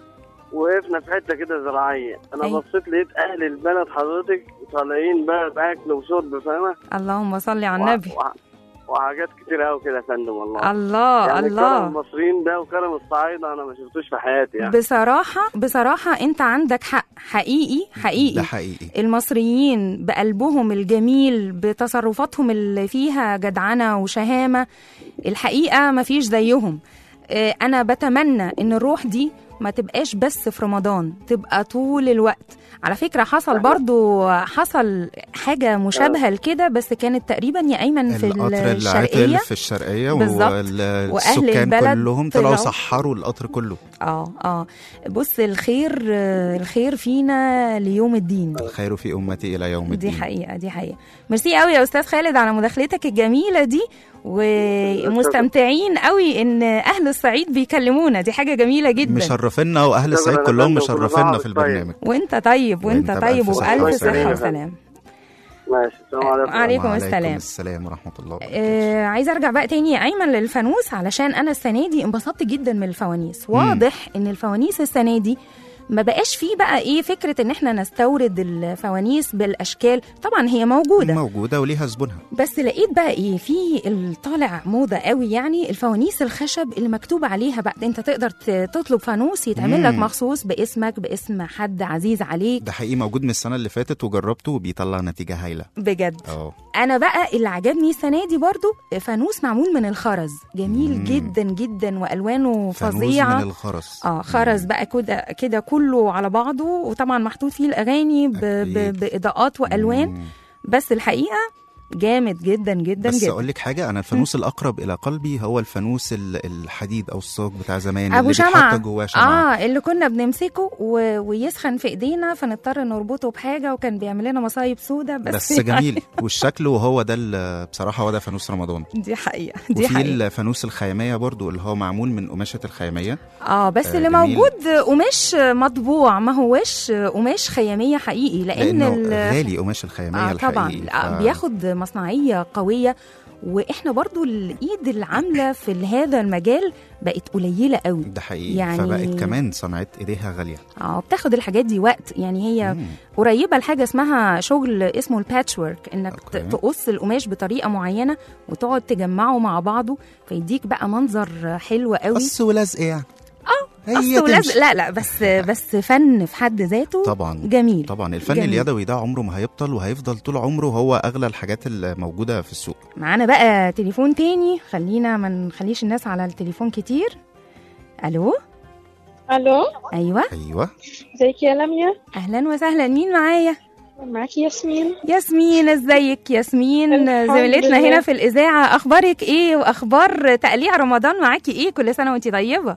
وقفنا في حته كده زراعيه انا أيوة. بصيت لقيت اهل البلد حضرتك طالعين بقى باكل وشرب فاهمه اللهم صل على النبي وع- وحاجات كتير قوي كده يا فندم والله الله يعني كرم الله المصريين ده وكرم الصعايده انا ما شفتوش في حياتي يعني بصراحه بصراحه انت عندك حق حقيقي ده حقيقي حقيقي المصريين بقلبهم الجميل بتصرفاتهم اللي فيها جدعنة وشهامة الحقيقة مفيش زيهم آه، أنا بتمنى إن الروح دي ما تبقاش بس في رمضان تبقى طول الوقت على فكرة حصل برضو حصل حاجة مشابهة لكده بس كانت تقريبا يا أيمن في القطر اللي عطل الشرقية في الشرقيه بالظبط. والسكان البلد كلهم طلعوا طلعوا. سحروا القطر كله اه اه بص الخير آه، الخير فينا ليوم الدين الخير في امتي الى يوم الدين دي حقيقة دي حقيقة ميرسي قوي يا أستاذ خالد على مداخلتك الجميلة دي ومستمتعين قوي إن أهل الصعيد بيكلمونا دي حاجة جميلة جدا مشرفينا واهل الصعيد شكراً يا كلهم فندم، كل مشرفينا سنة في وأنت طيب. البرنامج وأنت طيب وأنت وأنت طيب بألف صحة وألف وسلامة. صحة وسلام ماشي السلام عليكم عليكم وعليكم السلام السلام ورحمه الله وبركاته آه عايزه ارجع بقى تاني يا ايمن للفانوس علشان انا السنه دي انبسطت جدا من الفوانيس واضح ان الفوانيس السنه دي ما بقاش فيه بقى ايه فكره ان احنا نستورد الفوانيس بالاشكال طبعا هي موجوده موجوده وليها زبونها بس لقيت بقى ايه في الطالع موضه قوي يعني الفوانيس الخشب اللي مكتوب عليها بقى انت تقدر ت- تطلب فانوس يتعمل لك مم. مخصوص باسمك باسم حد عزيز عليك ده حقيقي موجود من السنه اللي فاتت وجربته وبيطلع نتيجه هايله بجد اه انا بقى اللي عجبني السنه دي برضو فانوس معمول من الخرز جميل مم. جدا جدا والوانه فانوس فظيعه من الخرز اه خرز بقى كده كده كله على بعضه وطبعا محطوط فيه الاغاني ب... ب... أكيد. باضاءات والوان مم. بس الحقيقه جامد جدا جدا بس جدا اقول لك حاجه انا الفانوس الاقرب الى قلبي هو الفانوس ال- الحديد او الصاج بتاع زمان ابو اللي شمعة بيتحط جواه شمعه اه اللي كنا بنمسكه و... ويسخن في ايدينا فنضطر نربطه بحاجه وكان بيعمل لنا مصايب سودة بس, بس يعني جميل والشكل وهو ده ال- بصراحه هو ده فانوس رمضان دي حقيقه دي وفي حقيقه الفانوس الخياميه برضو اللي هو معمول من قماشه الخياميه اه بس آه، اللي جميل. موجود قماش مطبوع ما هوش قماش خياميه حقيقي لان لانه ال... غالي قماش الخياميه آه طبعا الحقيقي آه ف- بياخد مصنعيه قويه واحنا برضو الايد العامله في هذا المجال بقت قليله قوي ده حقيقي يعني- فبقت كمان صنعت ايديها غاليه اه بتاخد الحاجات دي وقت يعني هي مم. قريبه لحاجه اسمها شغل اسمه الباتش ورك انك ت- أوكي. تقص القماش بطريقه معينه وتقعد تجمعه مع بعضه فيديك بقى منظر حلو قوي قص ولزق يعني اه قص ولزق لا لا بس بس فن في حد ذاته طبعا جميل طبعا الفن جميل. اليدوي ده عمره ما هيبطل وهيفضل طول عمره هو اغلى الحاجات اللي موجوده في السوق معانا بقى تليفون تاني خلينا ما نخليش الناس على التليفون كتير الو الو ايوه ايوه ازيك يا لميا اهلا وسهلا مين معايا معاكي ياسمين ياسمين ازيك ياسمين الحمد زميلتنا لله. هنا في الاذاعه اخبارك ايه واخبار تقليع رمضان معاكي ايه كل سنه وانت طيبه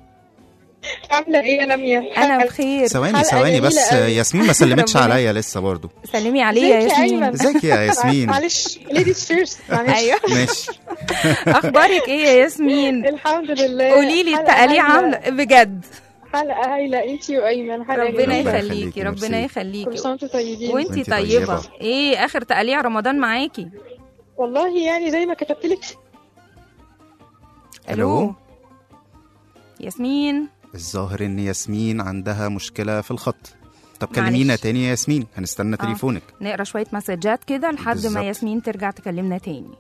عامله ايه يا لميا انا بخير ثواني حلقة ثواني جميلة بس قوي. ياسمين ما سلمتش ربنا عليا لسه برضو سلمي عليه يا ازيك يا ياسمين أيمن؟ ازيك يا ياسمين معلش ليديز فيرست معلش ايوه ماشي اخبارك ايه يا ياسمين الحمد لله قولي لي حلقة التقليع هايلة. عامله بجد حلقه هايله انتي وايمن حلقه ربنا الله جميلة. يخليكي يخليكي، ربنا ميرسي. يخليكي كل سنه وانتم طيبين وانتي وانتي طيبه طيبة. ايه اخر تقليع رمضان معاكي والله يعني زي ما كتبت لك الو ياسمين الظاهر ان ياسمين عندها مشكله في الخط طب معلش. كلمينا تاني يا ياسمين هنستنى آه. تليفونك نقرا شويه مسجات كده لحد بالظبط. ما ياسمين ترجع تكلمنا تاني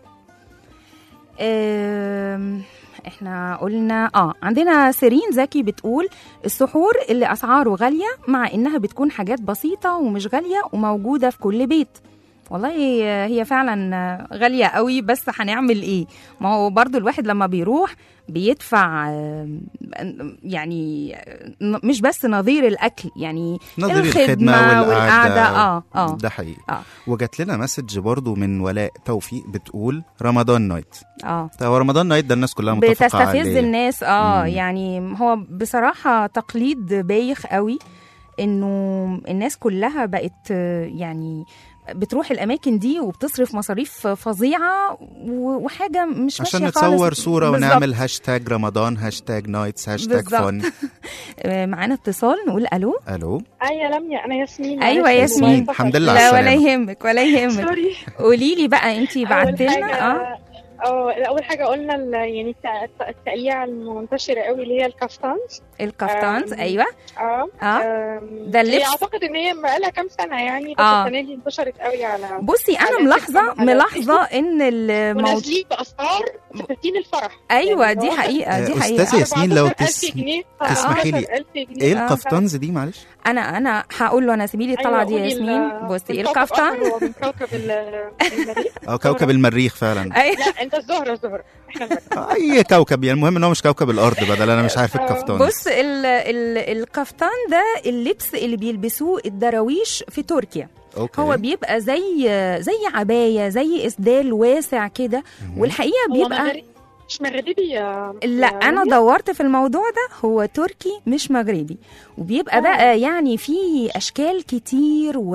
أم، احنا قلنا اه عندنا سيرين زكي بتقول السحور اللي اسعاره غاليه مع انها بتكون حاجات بسيطه ومش غاليه وموجوده في كل بيت والله هي فعلا غالية قوي بس هنعمل ايه ما هو برضو الواحد لما بيروح بيدفع آم، يعني ن- مش بس نظير الاكل يعني نظير الخدمة الخدمه والقعده والقعدة، آه، آه. ده حقيقي اه وجات لنا مسج برضو من ولاء توفيق بتقول رمضان نايت اه طب هو رمضان نايت ده الناس كلها متفقه بتستفز عليه الناس اه مم. يعني هو بصراحه تقليد بايخ قوي انه الناس كلها بقت آه، يعني بتروح الاماكن دي وبتصرف مصاريف فظيعه و- وحاجه مش عشان ماشيه خالص نتصور صورة بالظبط. ونعمل هاشتاج رمضان هاشتاج نايتس هاشتاج بالظبط. فن آه، معانا اتصال نقول الو الو اي يا لميا انا ياسمين أيوة معلش ياسمين. الموبايل فصل. الحمد لله على لا ولا السلامة. يهمك ولا يهمك سوري قولي لي بقى انت أول بعت لنا حاجة- اه اه اول حاجه قلنا ال- يعني الت- الت- التقليعه المنتشره قوي اللي هي الكافتانز الكفتانز آم، ايوه اه اه آم، ده هي اللبس اعتقد ان هي بقالها كام سنه يعني بس آه. السنه دي انتشرت قوي على بصي انا على ملاحظه تيك توك وعلى ملاحظه ان الموضوع ونازلين باسعار تفتين الفرح ايوه يعني دي هو حقيقه دي آه، حقيقه أستاذة ياسمين لو 14,000 تس- جنيه تسمحي لي، 14,000 جنيه ايه آه. القفطانز دي معلش انا انا هقول له انا سيبي لي الطلعه دي يا قولي ياسمين ال- بصي من كوكب الكفتان أحمر ومن كوكب ال- المريخ اه كوكب المريخ فعلا ايوه لا انت الزهره الزهره احنا المريخ اي كوكب يعني المهم ان هو مش كوكب الارض بدل انا مش عارف آه. الكفتان بص ال ال الكفتان ده اللبس اللي بيلبسوه الدراويش في تركيا اوكي هو بيبقى زي زي عبايه زي اسدال واسع كده مهم. والحقيقه هو بيبقى مغربي مش مغربي يا لا يا انا لميا؟ دورت في الموضوع ده هو تركي مش مغربي وبيبقى آه. بقى يعني في اشكال كتير و...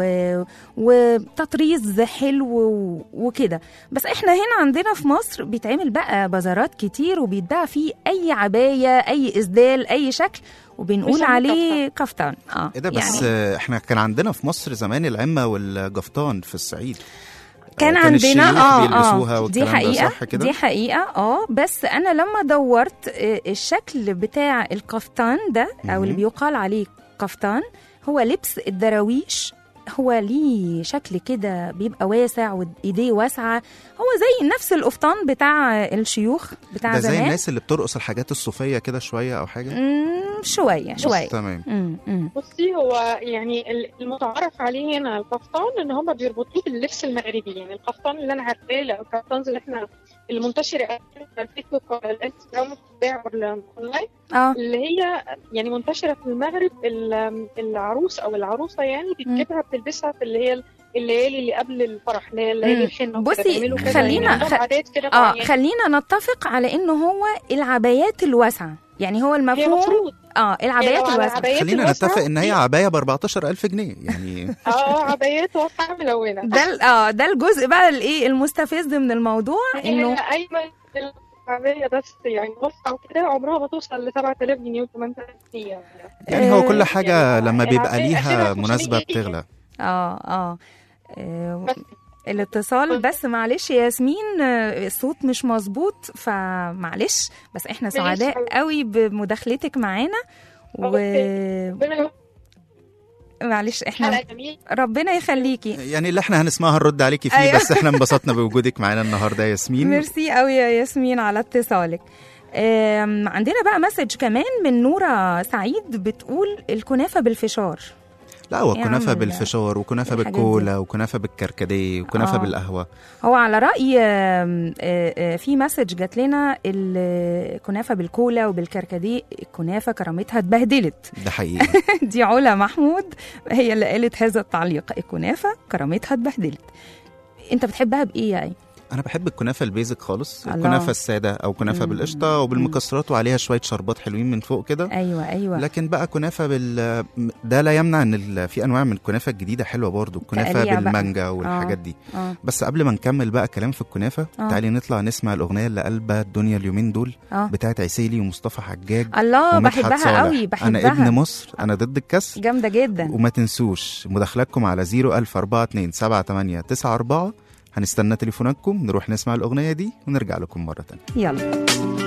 وتطريز حلو و... وكده بس احنا هنا عندنا في مصر بيتعمل بقى بازارات كتير وبيتباع فيه اي عبايه اي اسدال اي شكل وبنقول بيسموه عليه كفتان اه ايه ده بس يعني يعني احنا كان عندنا في مصر زمان العمه والجفتان في الصعيد كان آه، عندنا الشيوخ اه بيلبسوها اه دي والكلام ده، حقيقة صح كده؟ دي حقيقة اه بس انا لما دورت آه، الشكل بتاع القفطان ده او اللي مهم. بيقال عليه القفطان هو لبس الدراويش هو ليه شكل كده بيبقى واسع وايديه واسعه هو زي نفس القفطان بتاع الشيوخ بتاع ده زي زمان الناس اللي بترقص الحاجات الصوفيه كده شويه او حاجه مم، شويه شويه تمام مم، مم. بصي هو يعني ال- المتعارف عليه هنا القفطان ان هم بيربطوه باللبس المغربي يعني القفطان اللي انا عارفاه لا، القفطان اللي احنا المنتشره على الفيسبوك وعلى الانستغرام بتتباع اونلاين اه اللي هي يعني منتشره في المغرب ال- العروس او العروسه يعني بتجيبها بتلبسها في اللي هي الليالي اللي قبل الفرح اللي هي الليالي مم. الحنه وكده، بصي، بيعملوا كده، خلينا- يعني عندهم خ- عادات كده اه معينة. خلينا نتفق على انه هو العبايات الواسعه يعني هو هي المفهوم مفروض اه العبايات لو على الواسعه العبايات خلينا الواسعة نتفق ان هي دي- عبايه ب 14000 جنيه يعني اه عبايات واسعه ملونه ده ال- اه ده الجزء بقى الايه المستفز من الموضوع انه هي ايمن العبايه بس يعني واسعه وكده عمرها ما توصل ل 7000 جنيه و 8000 جنيه يعني هو آه، كل حاجه يعني لما بيبقى العباية ليها آخرها مناسبه 500 جنيه. بتغلى اه اه آه، بس الاتصال بس معلش يا ياسمين آه، الصوت مش مظبوط فمعلش بس احنا ماشي سعداء حبيبتي. قوي بمداخلتك معانا و ربنا معلش احنا حلقه جميله ربنا يخليكي يعني اللي احنا هنسمعها نرد عليكي فيه أيوة. بس احنا انبسطنا بوجودك معانا النهارده يا ياسمين ميرسي قوي يا ياسمين على اتصالك آم، عندنا بقى مسج كمان من نورة سعيد بتقول الكنافة بالفشار لا هو يا كنافه عم بالفشار وكنافه الحاجات بالكولا وكنافه بالكركديه وكنافه آه. بالقهوه هو على رأي آم، آه، آه، في مسج جات لنا الكنافة بالكولا وبالكركديه الكنافة كرامتها اتبهدلت ده حقيقي دي علا محمود هي اللي قالت هذا التعليق الكنافة كرامتها اتبهدلت انت بتحبها بايه يا اي انا بحب الكنافه البيزك خالص الله. الكنافه الساده او كنافه مم. بالقشطه وبالمكسرات وعليها شويه شربات حلوين من فوق كده ايوه ايوه لكن بقى كنافه بال ده لا يمنع ان ال- في انواع من الكنافه الجديده حلوه برضو الكنافه تقليع بقى. بالمانجا والحاجات دي اه بس قبل ما نكمل بقى كلام في الكنافه آه. تعالي نطلع نسمع الاغنيه اللي قلبها الدنيا اليومين دول اه بتاعت عسيلي ومصطفى حجاج الله ومدحت بحبها صالح. قوي بحبها انا ابن مصر انا ضد الكسر جامده جدا وما تنسوش مداخلاتكم على 01042 هنستنى تليفوناتكم نروح نسمع الأغنية دي ونرجع لكم مرة تانية يلا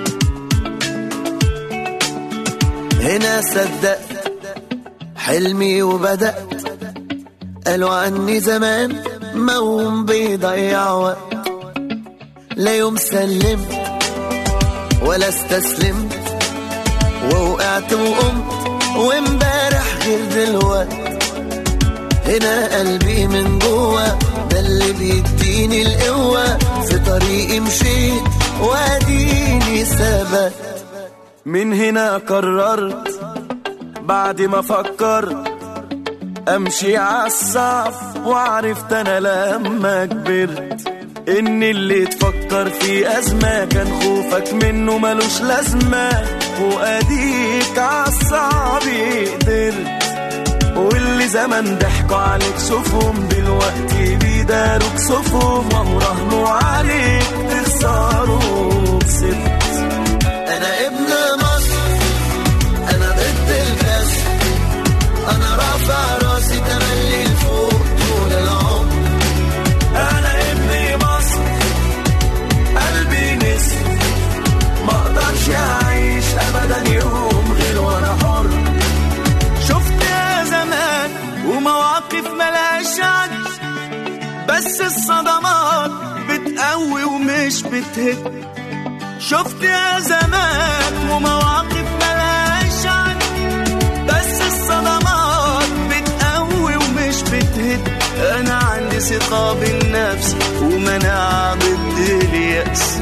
هنا صدقت حلمي وبدأت قالوا عني زمان موم بيضيع وقت لا يوم سلمت ولا استسلمت ووقعت وقمت وامبارح غير دلوقت هنا قلبي من جوه ده اللي بيديني القوة في طريقي مشيت واديني ثبت من هنا قررت بعد ما فكرت امشي عالصعب وعرفت انا لما كبرت ان اللي تفكر في ازمه كان خوفك منه ملوش لازمه واديك عالصعب قدرت واللي زمان ضحكوا عليك شوفهم دلوقتي بيداروك صفهم وراهنوا عليك تخسروا كسبت انا ابن مصر انا ضد الكسر انا رافع راسي تملي لفوق طول العمر انا ابن مصر قلبي نسر ما اقدرش اعيش ابدا يوم غير وانا حر شفت يا زمان ومواقف ملهاش عد بس الصدمات بتقوي ومش بتهد شفت يا زمان ومواقف ملهاش عد بس الصدمات بتقوي ومش بتهد انا عندي ثقة بالنفس ومناعة ضد اليأس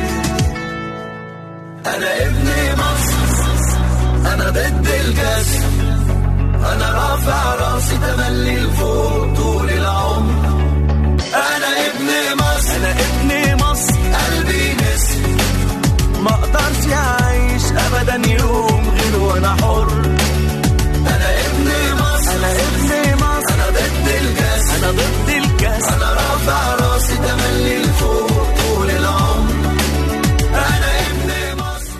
انا ابن مصر انا ضد الكسر انا رافع راسي تملي لفوق طول العمر انا ابن مصر انا ابن مصر قلبي نسر ما اقدرش اعيش ابدا يوم غير وانا حر انا ابن مصر انا ابن مصر انا ضد الكاس انا ضد الكاس انا رافع راسي تملي لفوق طول العمر انا ابن مصر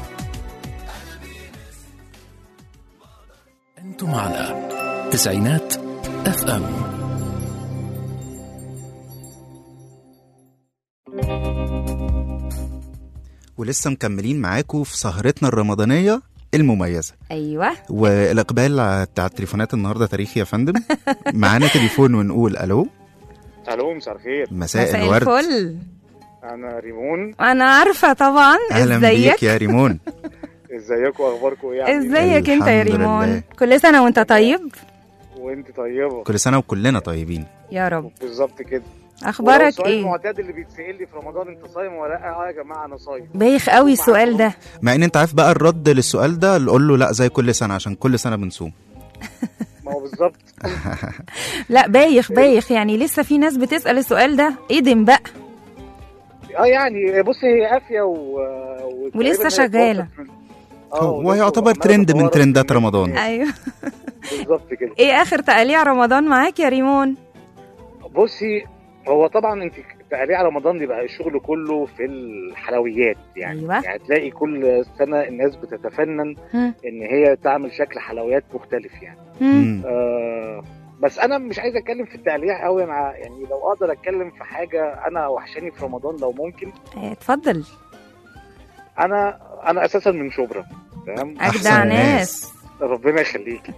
أنتم على تسعينات اف ام ولسه مكملين معاكم في سهرتنا الرمضانية المميزه ايوه والاقبال بتاع التليفونات النهارده تاريخي يا فندم معانا تليفون ونقول الو الو مساء الخير مساء, مساء الورد الفل انا ريمون انا عارفه طبعا اهلا ازيك بيك يا ريمون ازيكم اخباركم ايه يا عم؟ ازيك انت يا الحمد ريمون لله. كل سنه وانت طيب وانت طيبه كل سنه وكلنا طيبين يا رب بالظبط كده ولو اخبارك السؤال ايه المعتاد اللي بيتسال لي في رمضان انت صايم ولا لا اه يا جماعه انا صايم بايخ قوي السؤال ده مع ان انت عارف بقى الرد للسؤال ده نقول له لا زي كل سنه عشان كل سنه بنصوم ما هو بالظبط لا بايخ بايخ يعني لسه في ناس بتسال السؤال ده ادم بقى اه يعني بص هي قافيه و... و... ولسه تقريباً هي شغالة. اتوصلت من- اه هو ولسه يعتبر وعمالة ترند من تتوارث ترندات من- رمضان ايوه بالظبط كده ايه اخر تقاليع رمضان معاك يا ريمون بصي هو طبعا انت تقاليع رمضان بيبقى الشغل كله في الحلويات يعني أيوة. يعني تلاقي كل سنه الناس بتتفنن هم. ان هي تعمل شكل حلويات مختلف يعني هم. مم. آه بس انا مش عايز اتكلم في التقليع قوي انا يعني لو اقدر اتكلم في حاجه انا وحشاني في رمضان لو ممكن إيه، اتفضل انا انا اساسا من شبرا تمام اجدع أحسن ناس ربنا يخليك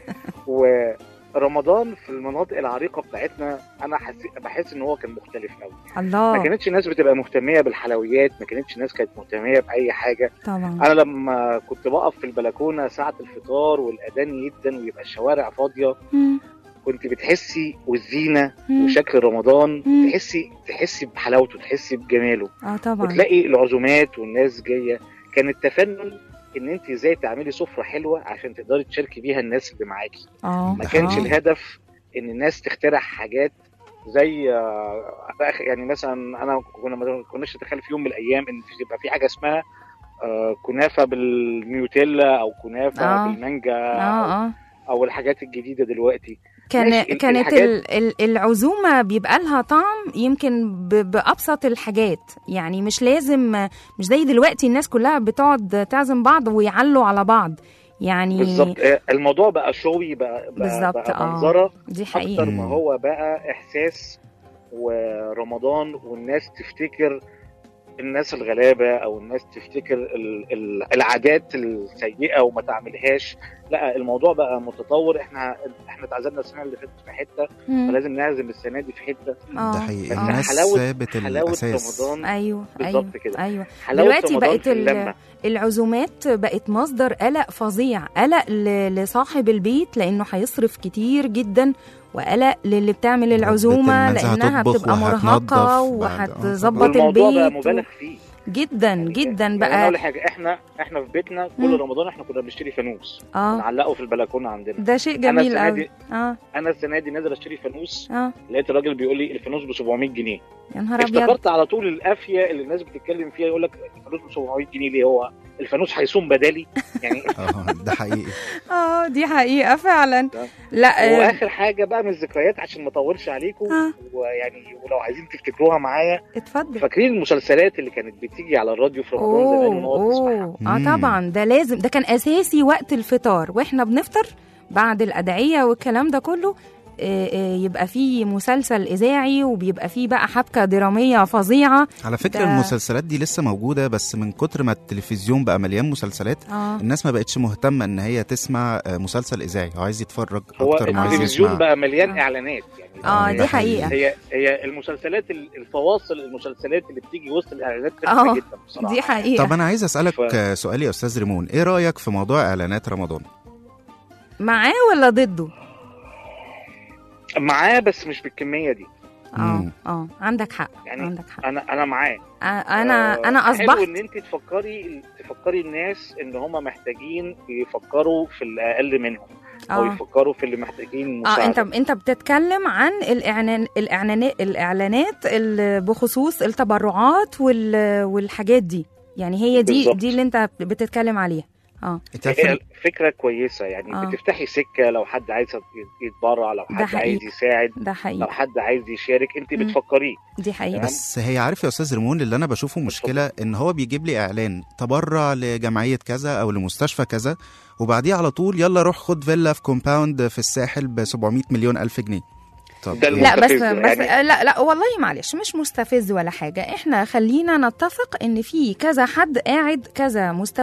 ورمضان في المناطق العريقه بتاعتنا انا حس... بحس ان هو كان مختلف قوي ما الله كانتش الناس بتبقى مهتميه بالحلويات ما كانتش الناس كانت مهتميه باي حاجه طبعا انا لما كنت بقف في البلكونه ساعه الفطار والاذان يدن ويبقى الشوارع فاضيه هم. كنت بتحسي والزينه هم. وشكل رمضان مم. تحسي تحسي بحلاوته تحسي بجماله اه طبعا وتلاقي العزومات والناس جايه كان التفنن ان انت ازاي تعملي سفره حلوه عشان تقدري تشاركي بيها الناس اللي معاكي اه ما كانش آه. الهدف ان الناس تخترع حاجات زي آه، بقى- يعني مثلا انا كنا ما كناش نتخيل في يوم من الايام ان في- يبقى في حاجه اسمها آه، كنافه بالنيوتيلا او كنافه آه. بالمانجا اه أو, اه او الحاجات الجديده دلوقتي كان ماشي، ال- كانت الحاجات- ال- ال- العزومه بيبقى لها طعم يمكن ب- بابسط الحاجات يعني مش لازم مش زي دلوقتي الناس كلها بتقعد تعزم بعض ويعلوا على بعض يعني بالظبط آه، الموضوع بقى شوي بقى بقى, بالظبط، بقى آه. منظره دي اكتر حقيقه ما مم. هو بقى احساس ورمضان والناس تفتكر الناس الغلابه او الناس تفتكر ال- ال- العادات السيئه وما تعملهاش لا الموضوع بقى متطور احنا احنا اتعزمنا السنه اللي فاتت في حته مم. فلازم نعزم السنه دي في حته آه، ده حقيقي بس آه. الناس حلاوة- سابت حلاوه الاساس رمضان ايوه بالظبط ايوه كده. ايوه حلاوه دلوقتي رمضان بقت في ال- اللمه العزومات بقت مصدر قلق فظيع قلق ل- لصاحب البيت لانه هيصرف كتير جدا وقلق للي بتعمل العزومه الناس لانها هتطبخ بتبقى وهتنظف مرهقه بعد- آه، وهتظبط والموضوع بقى البيت مبالغ فيه جدا يعني جدا يعني انا بقى اقول لك حاجه احنا احنا في بيتنا مم. كل رمضان احنا كنا بنشتري فانوس اه نعلقه في البلكونه عندنا ده شيء أنا جميل السنة قوي دي- اه انا السنه دي نازل اشتري فانوس اه لقيت الراجل بيقول لي الفانوس ب 700 جنيه يا نهار ابيض افتكرت على طول القافيه اللي الناس بتتكلم فيها يقول لك الفانوس ب 700 جنيه ليه هو الفانوس هيصوم بدالي يعني اه ده حقيقي اه دي حقيقه فعلا ده. لا آه، واخر حاجه بقى من الذكريات عشان ما اطولش عليكم آه. ويعني ولو عايزين تفتكروها معايا اتفضل فاكرين المسلسلات اللي كانت بتيجي على الراديو في رمضان زمان اوه ونقعد نسمعها اوه اه مم. طبعا ده لازم ده كان اساسي وقت الفطار واحنا بنفطر بعد الادعيه والكلام ده كله آه، آه، يبقى فيه مسلسل اذاعي وبيبقى فيه بقى حبكه دراميه فظيعه على فكره ده- المسلسلات دي لسه موجوده بس من كتر ما التلفزيون بقى مليان مسلسلات اه الناس ما بقتش مهتمه ان هي تسمع آه، مسلسل اذاعي هو عايز يتفرج هو اكتر ما عايز التلفزيون يسمع بقى مليان آه. اعلانات يعني اه هي- دي حقيقه هي هي المسلسلات ال- الفواصل المسلسلات اللي بتيجي وسط الاعلانات آه، تحفه جدا بصراحه دي حقيقه طب انا عايز اسالك ف- آه، سؤال يا استاذ ريمون ايه رايك في موضوع اعلانات رمضان معاه ولا ضده معاه بس مش بالكميه دي اه مم. اه عندك حق يعني عندك حق انا انا معاه آه، انا آه، انا حلو اصبحت ان انت تفكري تفكري الناس ان هم محتاجين يفكروا في الاقل منهم او اه يفكروا في اللي محتاجين اه انت مساعده انت بتتكلم عن الاعلان الاعلانات الاعلانات اللي بخصوص التبرعات وال والحاجات دي يعني هي دي بالظبط. دي اللي انت بتتكلم عليها اه انت عارفه هي فكره كويسه يعني آه. بتفتحي سكه لو حد عايز يتبرع لو ده حد حقيقي. عايز يساعد ده لو حقيقي حد عايز يشارك انت مم. بتفكريه دي حقيقه بس هي عارف يا استاذ ريمون اللي انا بشوفه مشكله ان هو بيجيب لي اعلان تبرع لجمعيه كذا او لمستشفى كذا وبعديه على طول يلا روح خد فيلا في كومباوند في الساحل ب 700 مليون الف جنيه طب ده إيه؟ لا بس مستفز بس يعني. لا لا والله معلش مش مستفز ولا حاجه احنا خلينا نتفق ان في كذا حد قاعد كذا مستوى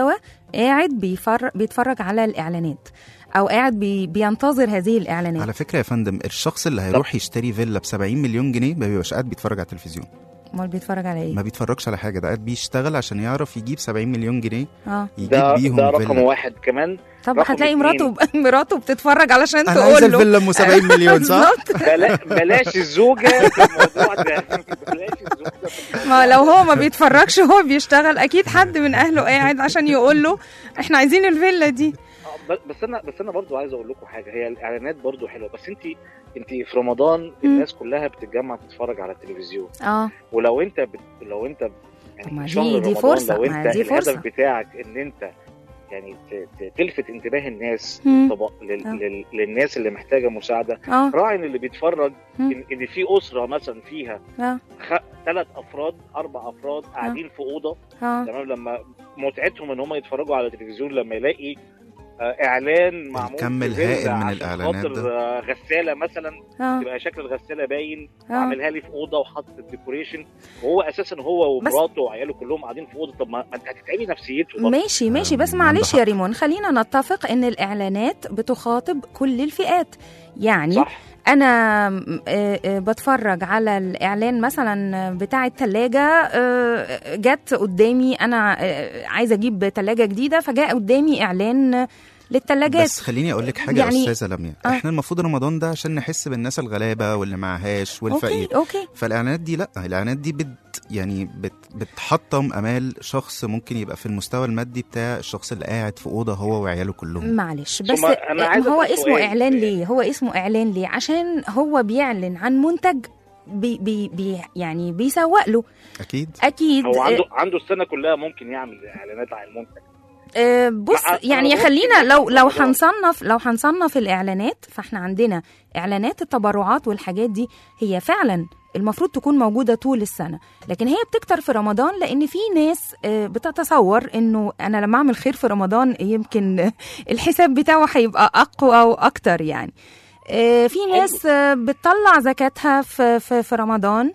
قاعد بيفر... بيتفرج على الاعلانات او قاعد بي... بينتظر هذه الاعلانات على فكره يا فندم الشخص اللي هيروح يشتري فيلا ب 70 مليون جنيه ما بيبقاش قاعد بيتفرج على التلفزيون امال بيتفرج على ايه ما بيتفرجش على حاجه ده قاعد بيشتغل عشان يعرف يجيب 70 مليون جنيه اه يجيب ده بيهم ده رقم فيلا واحد كمان طب رقم هتلاقي اتنين. مراته مراته بتتفرج علشان انا عايز تقول له الفيلا ام 70 مليون صح؟ بالظبط. بلا بلاش الزوجه في الموضوع ده بلاش الزوجه في الموضوع ما لو هو ما بيتفرجش هو بيشتغل اكيد حد من اهله قاعد عشان يقول له احنا عايزين الفيلا دي آه، ب- بس انا بس انا برضو عايز اقول لكم حاجه هي الاعلانات برضو حلوه بس انت انت في رمضان الناس كلها بتتجمع تتفرج على التلفزيون اه ولو انت بت... لو انت طب يعني ما في شهر دي- دي رمضان فرصة، لو ما انت دي فرصة. الهدف بتاعك ان انت يعني ت... ت... تلفت انتباه الناس مم. طب... لل... آه. لل... للناس اللي محتاجه مساعده اه راعي ان اللي بيتفرج مم. ان, إن في اسره مثلا فيها اه خ... ثلاث افراد اربع افراد قاعدين في اوضه اه تمام لما متعتهم ان هم يتفرجوا على التلفزيون لما يلاقي آه، اعلان معمول الكم في الهائل فيلا من عشان الإعلانات خاطر، ده. آه، غساله مثلا اه تبقى شكل الغساله باين اه عاملها لي في اوضه وحاطط الديكوريشن وهو اساسا هو ومراته وعياله كلهم قاعدين في اوضه طب ما ما انت هتتعبي نفسيته برضه. ماشي ماشي بس آه، معلش عنده يا ريمون خلينا نتفق ان الاعلانات بتخاطب كل الفئات يعني صح انا م- آه، آه، بتفرج على الاعلان مثلا بتاع التلاجة آه، جت قدامي انا آه، عايزه اجيب تلاجة جديده فجاء قدامي اعلان للتلاجات بس خليني اقول لك حاجه يعني- يا استاذه لميا آه. احنا المفروض رمضان ده عشان نحس بالناس الغلابه واللي معهاش والفقير اوكي اوكي فالاعلانات دي لا الاعلانات دي بت يعني بت بتحطم امال شخص ممكن يبقى في المستوى المادي بتاع الشخص اللي قاعد في اوضه هو وعياله كلهم معلش ثم بس أنا عايز هو أسأل اسمه سؤال. اعلان ليه هو اسمه اعلان ليه عشان هو بيعلن عن منتج بي بي بي يعني بيسوق له اكيد اكيد هو عنده عنده السنه كلها ممكن يعمل اعلانات عن المنتج آه، بص لا، أنا يعني بقول خلينا كده لو في لو الموضوع. هنصنف لو هنصنف الاعلانات فاحنا عندنا اعلانات التبرعات والحاجات دي هي فعلا المفروض تكون موجوده طول السنه لكن هي بتكتر في رمضان لان في ناس آه، بتتصور انه انا لما اعمل خير في رمضان يمكن الحساب بتاعه هيبقى اقوى او اكتر يعني آه، في ناس آه، بتطلع زكاتها في في في رمضان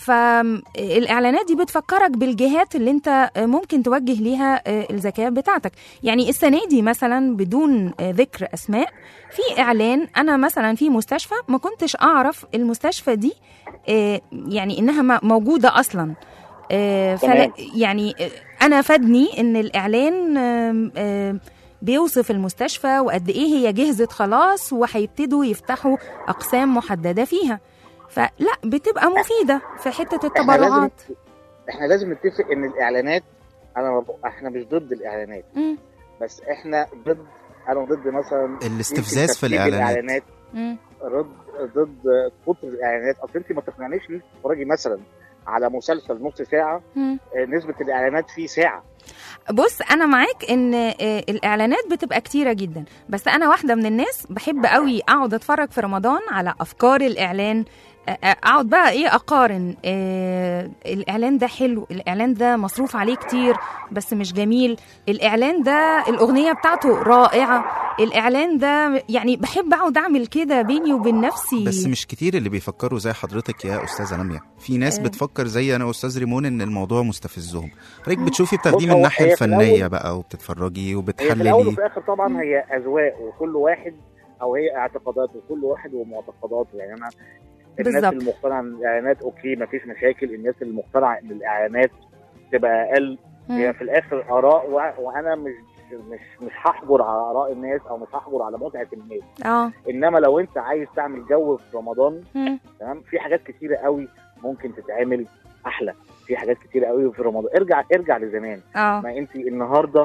فالاعلانات دي بتفكرك بالجهات اللي انت آه، ممكن توجه ليها آه، الزكاه بتاعتك يعني السنه دي مثلا بدون آه، ذكر اسماء في اعلان انا مثلا في مستشفى ما كنتش اعرف المستشفى دي آه، يعني انها م- موجوده اصلا آه، فلا تمام. يعني آه، انا فادني ان الاعلان آم، آم، بيوصف المستشفى وقد ايه هي جهزت خلاص وهيبتدوا يفتحوا اقسام محدده فيها فلا بتبقى مفيده في حته احنا لازم التبرعات احنا لازم نتفق ان الاعلانات انا ما ب- احنا مش ضد الاعلانات مم. بس احنا ضد انا ضد مثلا الاستفزاز يمكن في ترتيب الاعلانات الاعلانات مم. ضد ضد كتر الاعلانات اصل انت ما تقنعنيش ان انت تتفرجي مثلا على مسلسل نص ساعه مم. آه، نسبه الاعلانات فيه ساعه بص انا معاك ان آه، الاعلانات بتبقى كتيره جدا بس انا واحده من الناس بحب قوي اقعد اتفرج في رمضان على افكار الاعلان آه، آه، اقعد بقى ايه اقارن آه الاعلان ده حلو الاعلان ده مصروف عليه كتير بس مش جميل الاعلان ده الاغنيه بتاعته رائعه الاعلان ده يعني بحب اقعد اعمل كده بيني وبين نفسي بس مش كتير اللي بيفكروا زي حضرتك يا استاذه لميا في ناس آه. بتفكر زي انا واستاذ ريمون ان الموضوع مستفزهم حضرتك بتشوفي بتاخديه بص، من هو- الناحيه هي في الفنيه الأول- بقى وبتتفرجي هي في الاول وبتحللي وفي الاخر طبعا هي اذواق وكل واحد او هي اعتقادات وكل واحد ومعتقداته يعني انا الناس بالظبط. المقتنعه ان الاعلانات اوكي ما فيش مشاكل الناس المقتنعه ان الاعلانات تبقى اقل هي مم. في الاخر اراء و- وانا مش مش مش هحجر على اراء الناس او مش هحجر على متعه الناس اه انما لو انت عايز تعمل جو في رمضان مم. تمام في حاجات كتيره قوي ممكن تتعمل احلى في حاجات كتيره قوي في رمضان ارجع ارجع لزمان اه ما انت النهارده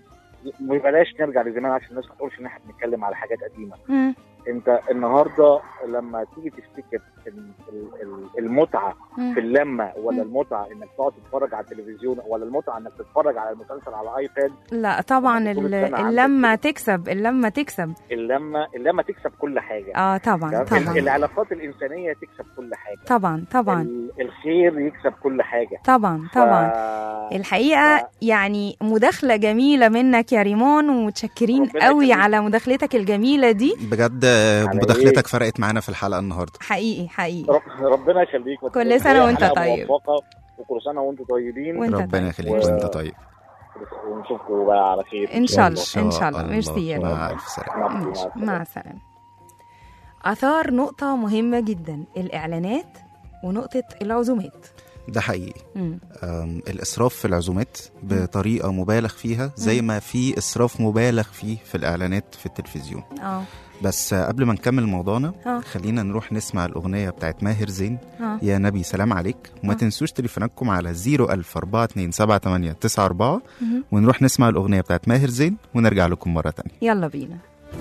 ما بلاش نرجع لزمان عشان الناس ما تقولش ان احنا بنتكلم على حاجات قديمه مم. انت النهارده لما تيجي تفتكر ال- ال- ال- المتعه مم. في اللمه ولا مم. المتعه انك تقعد تتفرج على التلفزيون ولا المتعه انك تتفرج على المسلسل على ايباد لا طبعا لما تكون ال- السنة عندك اللمه تكسب اللمه تكسب اللمه اللمه تكسب كل حاجه اه طبعا تمام؟ طبعا العلاقات الانسانيه تكسب كل حاجه طبعا طبعا ال- الخير يكسب كل حاجه طبعا ف- طبعا الحقيقه يعني مداخله جميله منك يا ريمون ومتشكرين ربنا قوي يخليك. على مداخلتك الجميله دي بجد آه، على مداخلتك فرقت معانا في الحلقه النهارده حقيقي حقيقي رب- ربنا يخليك كل سنة وانت حلقة طيب. موفقة وكل سنه وانتم طيبين وانت ربنا طيب. يخليك و- وانت طيب ونشوفكم بقى على خير ان شاء الله إن ان شاء شاء الله الله. ميرسي يا مع رب ألف سلامة مع ماشي، السلامة. مع السلامه اثار نقطه مهمه جدا الاعلانات ونقطه العزومات ده حقيقي مم. أم، الإسراف في العزومات بطريقة مبالغ فيها زي ما في إسراف مبالغ فيه في الإعلانات في التلفزيون اه بس آه، قبل ما نكمل موضوعنا آه. خلينا نروح نسمع الأغنية بتاعت ماهر زين اه يا نبي سلام عليك وما آه. تنسوش تليفوناتكم على 010427894 مهم. ونروح نسمع الأغنية بتاعت ماهر زين ونرجع لكم مرة تانية يلا بينا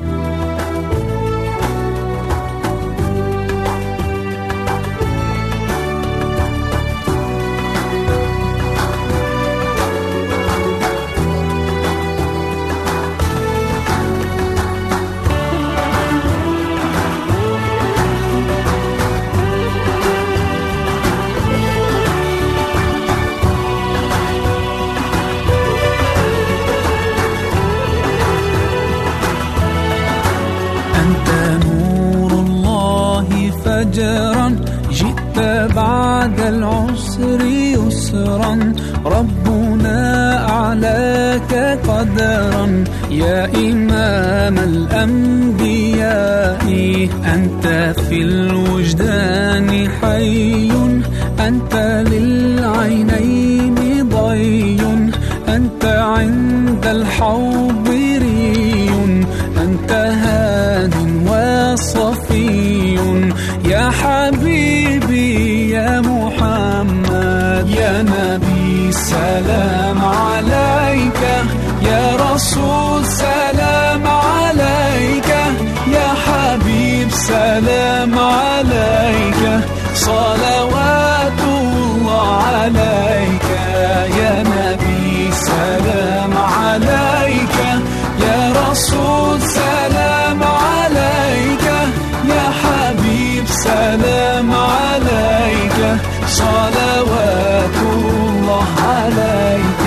أنت نور الله فجرا جئت بعد العسر يسرا ربنا أعلاك قدرا يا إمام الأنبياء أنت في الوجدان حي أنت للعينين ضي أنت عند الحوض ري أنت هاد وصفي يا حبيبي يا محمد يا نبي سلام عليك يا رسول سلام عليك يا حبيب سلام عليك صلوات الله عليك يا نبي سلام عليك يا رسول سلام عليك يا حبيب سلام عليك صلوات الله عليك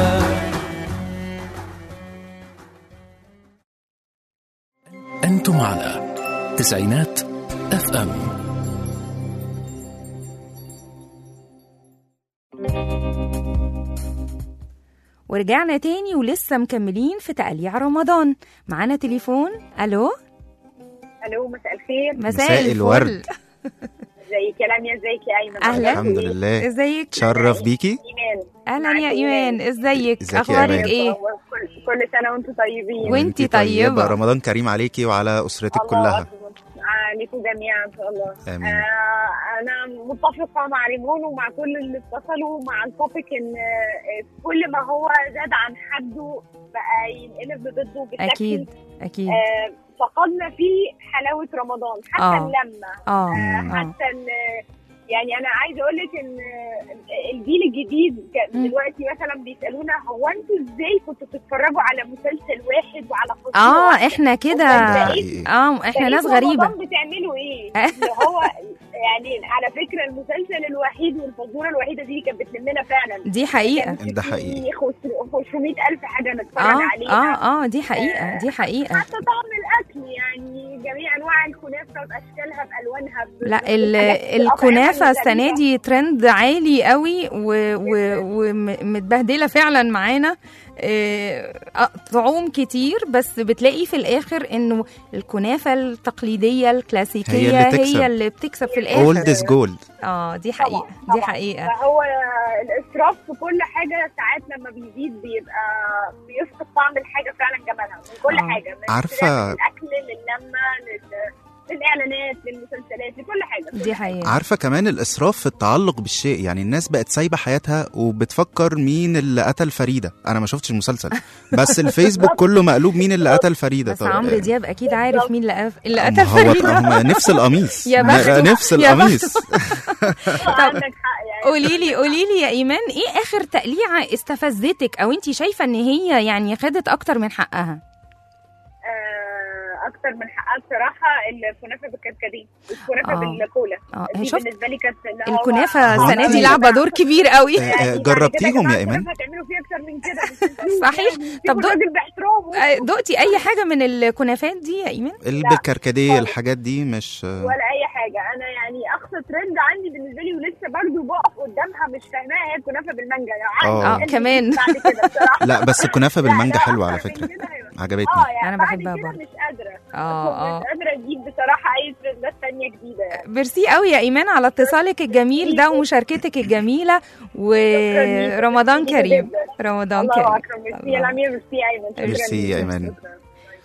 أنتم على تسعينات اف ام ورجعنا تاني ولسه مكملين في تقليع رمضان معانا تليفون الو الو مساء الخير مساء, مساء الفل. الورد. ازيك يا لميا ازيك يا ايمن أهلا. الحمد لله ازيك تشرف بيكي ايمان اهلا يا معاك ايمان ازيك ازيك يا اخبارك إيمان؟ ايه كل, كل سنه وانتم طيبين وانتي وانتي طيبة. رمضان كريم عليكي وعلى أسرتك الله كلها أكبر. عليكم جميعا ان شاء الله آمين. آه انا متفقه مع ريمون ومع كل اللي اتصلوا مع التوبيك ان آه، كل ما هو زاد عن حده بقى ينقلب ضده بالتاكيد اكيد اكيد آه فقدنا فيه حلاوه رمضان حتى آه. اللمه اه مم. اه حتى ال- يعني انا عايزه اقول لك ان الجيل الجديد ك- مم. دلوقتي مثلا بيسالونا هو انتوا ازاي كنتوا بتتفرجوا على مسلسل واحد وعلى فصول اه واحدة؟ احنا كده حقيقي. اه احنا ناس بقيتوا غريبة رمضان بتعملوا ايه؟ اللي هو يعني على فكره المسلسل الوحيد والفزوره الوحيده دي اللي كانت بتلمنا فعلا دي حقيقة ده حقيقي. في 500 الف حاجه نتفرج اه عليها اه اه دي حقيقة دي حقيقة حتى طعم الاكل يعني جميع انواع الكنافه باشكالها بالوانها ب- لا ال- بالحاجات- الكنافة الأطعمة السنة الغريبة. دي ترند عالي قوي ومتبهدلة فعلا معانا آه، آه، طعوم كتير بس بتلاقي في الآخر إنه الكنافة التقليدية الكلاسيكية هي اللي تكسب. هي اللي بتكسب في اولد الآخر از جولد اه دي طبعاً، حقيقة دي طبعاً. حقيقة فهو الاسراف في كل حاجه ساعات لما بيزيد بيبقى بيفقد طعم الحاجه فعلا جمالها من كل آه. حاجه من عارفة- اختلاف الاكل للمه لل... للاعلانات للمسلسلات لكل حاجه دي حقيقة عارفه كمان الاسراف في التعلق بالشيء يعني الناس بقت سايبه حياتها وبتفكر مين اللي قتل فريده انا ما شفتش المسلسل بس الفيسبوك كله مقلوب مين اللي قتل فريده بس طب- عمرو دياب أكيد عارف مين اللي قف- اللي ما قتل هو فريدة هم نفس القميص يا ما- بخته. نفس يا القميص عندك حق يعني قولي لي قولي لي يا ايمان ايه اخر تقليعه استفزتك او انت شايفه ان هي يعني خدت اكتر من حقها آه، اكتر من حقها بصراحه الكنافه بالكركديه الكنافه آه. بالكولا اه دي شفت بالنسبه لي كانت اللي هو- الكنافه هو السنه أنت- دي لعبه دور كبير قوي آه، آه، يعني بعد جربتيهم كده يا جماعة ايمان الكنافة هتعملوا فيها اكتر من كده مش هتنسوا صحيح. يعني. طب سيبوا دق- الراجل باحترامه آه، دقتي اي حاجه من الكنافات دي يا ايمان اللي بالكركديه الحاجات دي مش ولا اي حاجه انا يعني اقصى ترند عندي بالنسبه لي ولسه برضه بقف قدام بصراحه مش فاهماها هي الكنافه بالمانجا يعني آه. عادي، آه، كمان. بعد كده بصراحه لا بس الكنافه لا، بالمانجا لا، حلوه على أكتر من فكره كده أيوة. عجبتني اه يعني أنا بعد بحبها كده برضه. مش قادره اه مش اه قادره اجيب بصراحه اي ترندات تانية جديده يعني ميرسي قوي يا ايمان على اتصالك الجميل ده ومشاركتك الجميله ورمضان شكراً كريم جداً. رمضان الله كريم اكرم ميرسي يا الامير ميرسي يا ايمن شكراً ميرسي يا جداً. إيمان. شكراً.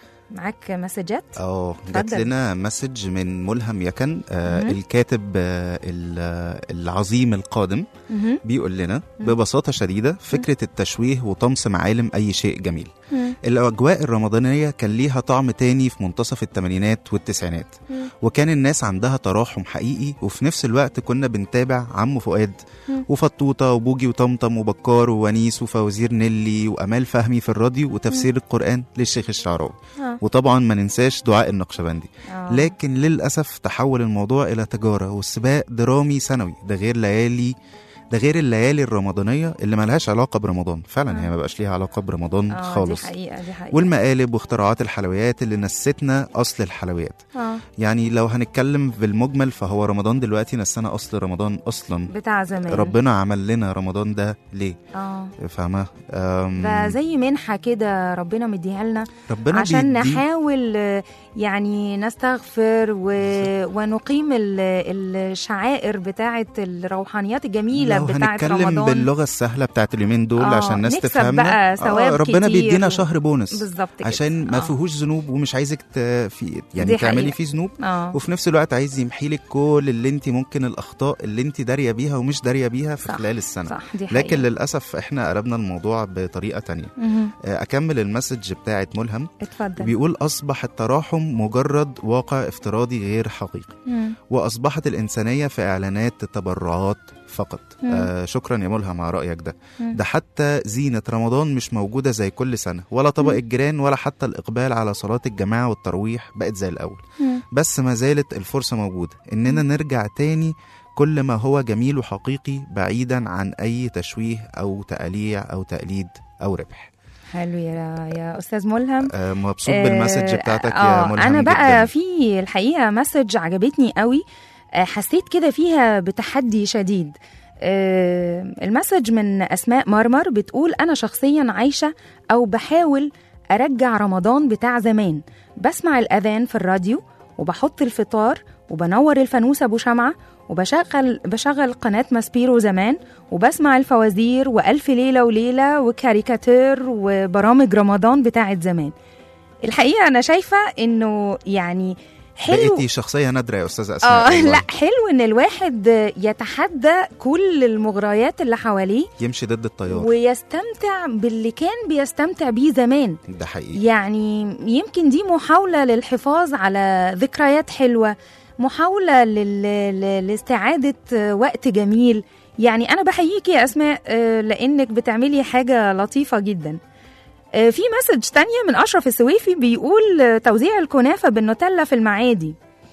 معاك مسجات اه جات اتفضل. لنا مسج من ملهم يكن آه مهم. الكاتب آه ال- العظيم القادم مهم. بيقول لنا ببساطة شديدة فكرة التشويه وطمس معالم أي شيء جميل مم. الأجواء الرمضانية كان ليها طعم تاني في منتصف الثمانينات والتسعينات مم. وكان الناس عندها تراحم حقيقي وفي نفس الوقت كنا بنتابع عمو فؤاد مم. وفطوطة وبوجي وطمطم وبكار وونيس وفوزير نيلي وأمال فهمي في الراديو وتفسير القرآن للشيخ الشعراوي آه. وطبعا ما ننساش دعاء النقشبندي آه. لكن للأسف تحول الموضوع إلى تجارة وسباق درامي سنوي ده غير ليالي ده غير الليالي الرمضانية اللي ملهاش علاقة برمضان فعلا هي ما بقاش ليها علاقة برمضان آه، خالص دي حقيقه دي حقيقه والمقالب واختراعات الحلويات اللي نستنا أصل الحلويات اه يعني لو هنتكلم بالمجمل فهو رمضان دلوقتي نسينا أصل رمضان أصلا بتاع زمان ربنا عمل لنا رمضان ده ليه اه فاهمة أم، ده زي منحة كده ربنا مديها لنا ربنا عشان بيدي- نحاول آه، يعني نستغفر و... ونقيم ال... الشعائر بتاعة الروحانيات الجميلة لو بتاعة هنتكلم رمضان باللغه السهله بتاعت اليومين دول آه، عشان الناس نكسب تفهمنا بقى ثواب ربنا كتير بيدينا و- شهر بونس بالظبط كده. عشان ما آه. فيهوش ذنوب ومش عايزك ت... في يعني دي تعملي حقيقة. فيه ذنوب اه وفي نفس الوقت عايز يمحي لك كل اللي انت ممكن الاخطاء اللي انت داريه بيها ومش داريه بيها في صح، خلال السنه صح دي حقيقة. لكن للاسف احنا قلبنا الموضوع بطريقه تانية مهم. آه، اكمل المسج بتاعت ملهم اتفضل بيقول اصبح التراحم مجرد واقع افتراضي غير حقيقي مم. واصبحت الانسانيه في اعلانات التبرعات فقط مم. آه شكرا يا ملهم على رايك ده مم. ده حتى زينه رمضان مش موجوده زي كل سنه ولا طبق مم. الجيران ولا حتى الاقبال على صلاه الجماعه والتراويح بقت زي الاول مم. بس ما زالت الفرصه موجوده اننا نرجع تاني كل ما هو جميل وحقيقي بعيدا عن اي تشويه او تقليع او تقليد او ربح حلو يا يا استاذ ملهم آه مبسوط بالمسج بتاعتك آه يا ملهم انا بقى جداً. في الحقيقه مسج عجبتني قوي آه، حسيت كده فيها بتحدي شديد آه، المسج من اسماء مرمر بتقول انا شخصيا عايشه او بحاول ارجع رمضان بتاع زمان بسمع الاذان في الراديو وبحط الفطار وبنور الفانوس ابو شمعه وبشغل بشغل قناة ماسبيرو زمان وبسمع الفوازير وألف ليلة وليلة وكاريكاتير وبرامج رمضان بتاعت زمان الحقيقة أنا شايفة إنه يعني حلو بقيتي شخصيه نادره يا استاذه اسماء اه والله. لا حلو ان الواحد يتحدى كل المغريات اللي حواليه يمشي ضد التيار ويستمتع باللي كان بيستمتع بيه زمان ده حقيقي يعني يمكن دي محاولة للحفاظ على ذكريات حلوة محاولة لل... ل- لاستعادة وقت جميل يعني أنا بحييكي يا أسماء آه، لأنك بتعملي حاجة لطيفة جدا آه، في مسج تانية من أشرف السويفي بيقول آه، توزيع الكنافة بالنوتيلا في المعادي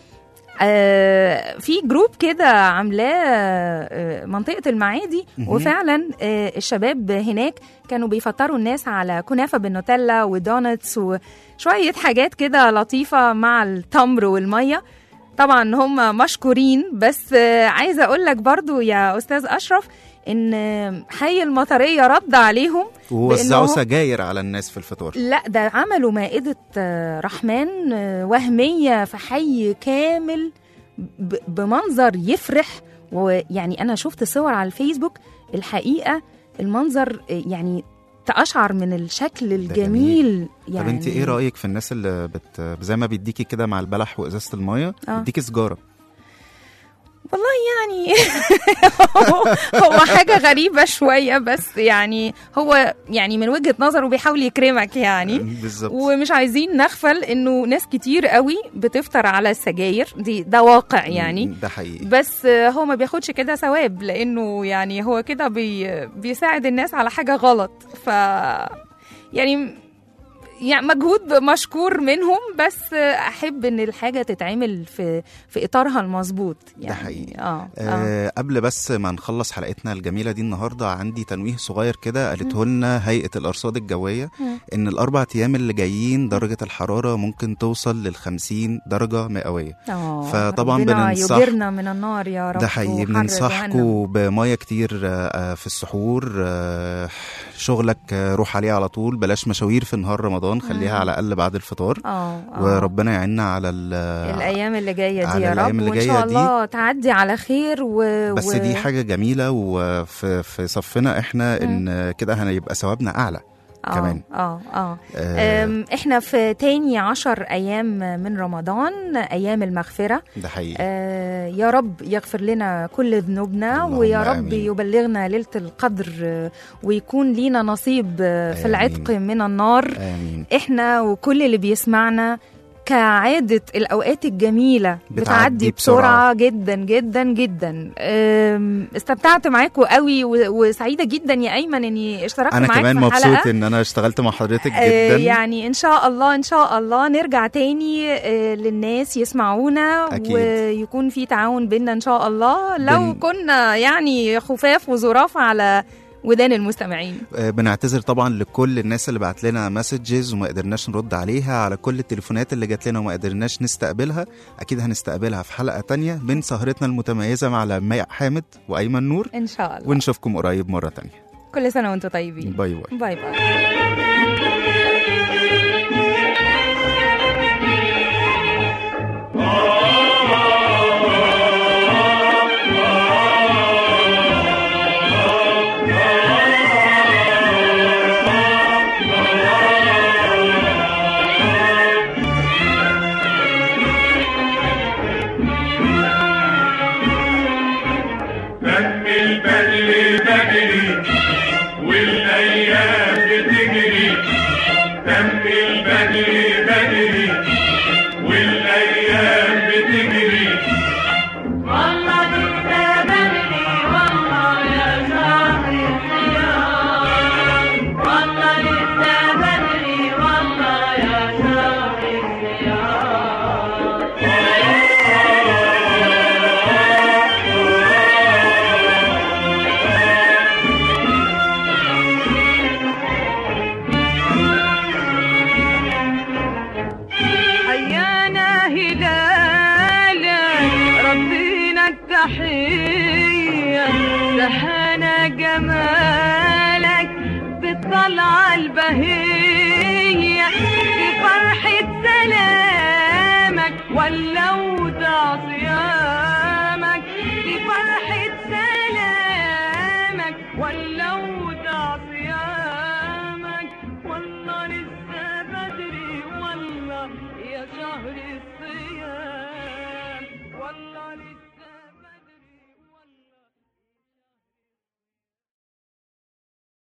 آه، في جروب كده عاملاه آه، منطقة المعادي مهم. وفعلا آه، الشباب هناك كانوا بيفطروا الناس على كنافة بالنوتيلا ودونتس وشوية حاجات كده لطيفة مع التمر والمية طبعا هم مشكورين بس آه، عايزة أقول لك برضو يا أستاذ أشرف إن آه، حي المطرية رد عليهم ووزعوا بإنه- سجاير على الناس في الفطار لا ده عملوا مائدة آه، رحمن آه، وهمية في حي كامل ب- بمنظر يفرح ويعني أنا شفت صور على الفيسبوك الحقيقة المنظر آه، يعني تأشعر من الشكل الجميل يعني يعني طب انت ايه رايك في الناس اللي بت... زي ما بيديكي كده مع البلح وازازه المايه آه. بيديكي سجاره والله يعني هو حاجة غريبة شوية بس يعني هو يعني من وجهة نظره بيحاول يكرمك يعني بالظبط ومش عايزين نغفل انه ناس كتير قوي بتفطر على السجاير دي ده واقع يعني ده حقيقي بس هو ما بياخدش كده ثواب لانه يعني هو كده بي بيساعد الناس على حاجه غلط ف يعني يعني مجهود مشكور منهم بس احب ان الحاجه تتعمل في في اطارها المظبوط يعني ده حقيقي. اه, آه. آه قبل بس ما نخلص حلقتنا الجميله دي النهارده عندي تنويه صغير كده قالته لنا هيئه الارصاد الجويه مم. ان الاربع ايام اللي جايين درجه الحراره ممكن توصل لل 50 درجه مئويه آه، فطبعا ربنا بننصح يجرنا من النار يا رب ده حقيقي وحر جهنم. بننصحكم بميه كتير آه، آه، في السحور آه، شغلك آه، روح عليه على طول بلاش مشاوير في نهار رمضان خليها مم. على الاقل بعد الفطار اه آه. وربنا يعيننا على ال- الايام اللي جايه دي على يا رب الأيام اللي وان جاية شاء دي. الله تعدي على خير و... بس و... دي حاجه جميله وفي في صفنا احنا ان كده هنبقى ثوابنا اعلى آه كمان اه اه آه، أم، احنا في تاني عشر ايام من رمضان ايام المغفره ده حقيقي آه يا رب يغفر لنا كل ذنوبنا اللهم ويا رب آمين. يبلغنا ليله القدر آه، ويكون لينا نصيب آه، في آمين. العتق من النار امين احنا وكل اللي بيسمعنا كعادة الأوقات الجميلة بتعدي بتعدي بسرعة. بسرعة جدا جدا جدا أم، استمتعت معاكم قوي و- وسعيدة جدا يا أيمن إني اشتركت انا معاك كمان في مبسوط الحلقة ان انا اشتغلت مع حضرتك آه، جدا يعني ان شاء الله ان شاء الله نرجع تاني آه، للناس يسمعونا أكيد. ويكون في تعاون بينا ان شاء الله لو بن- كنا يعني خفاف وظراف على ودان المستمعين آه، بنعتذر طبعا لكل الناس اللي بعت لنا مسجز وما قدرناش نرد عليها على كل التليفونات اللي جات لنا وما قدرناش نستقبلها اكيد هنستقبلها في حلقه تانية من سهرتنا المتميزه مع لمياء حامد وايمن نور ان شاء الله ونشوفكم قريب مره تانية كل سنه وانتم طيبين باي باي باي باي دم البدر بدري والايام بتجري دم البدر بدري والايام بتجري والله لسه بدري والله يا شهر الصيام والله لسه بدري والله يا شهر حيانا هلالك ربنا التحية سحانا جمالك بالطلعة البهية بفرحة سلامك ولو صيامك بفرحة سلامك ولو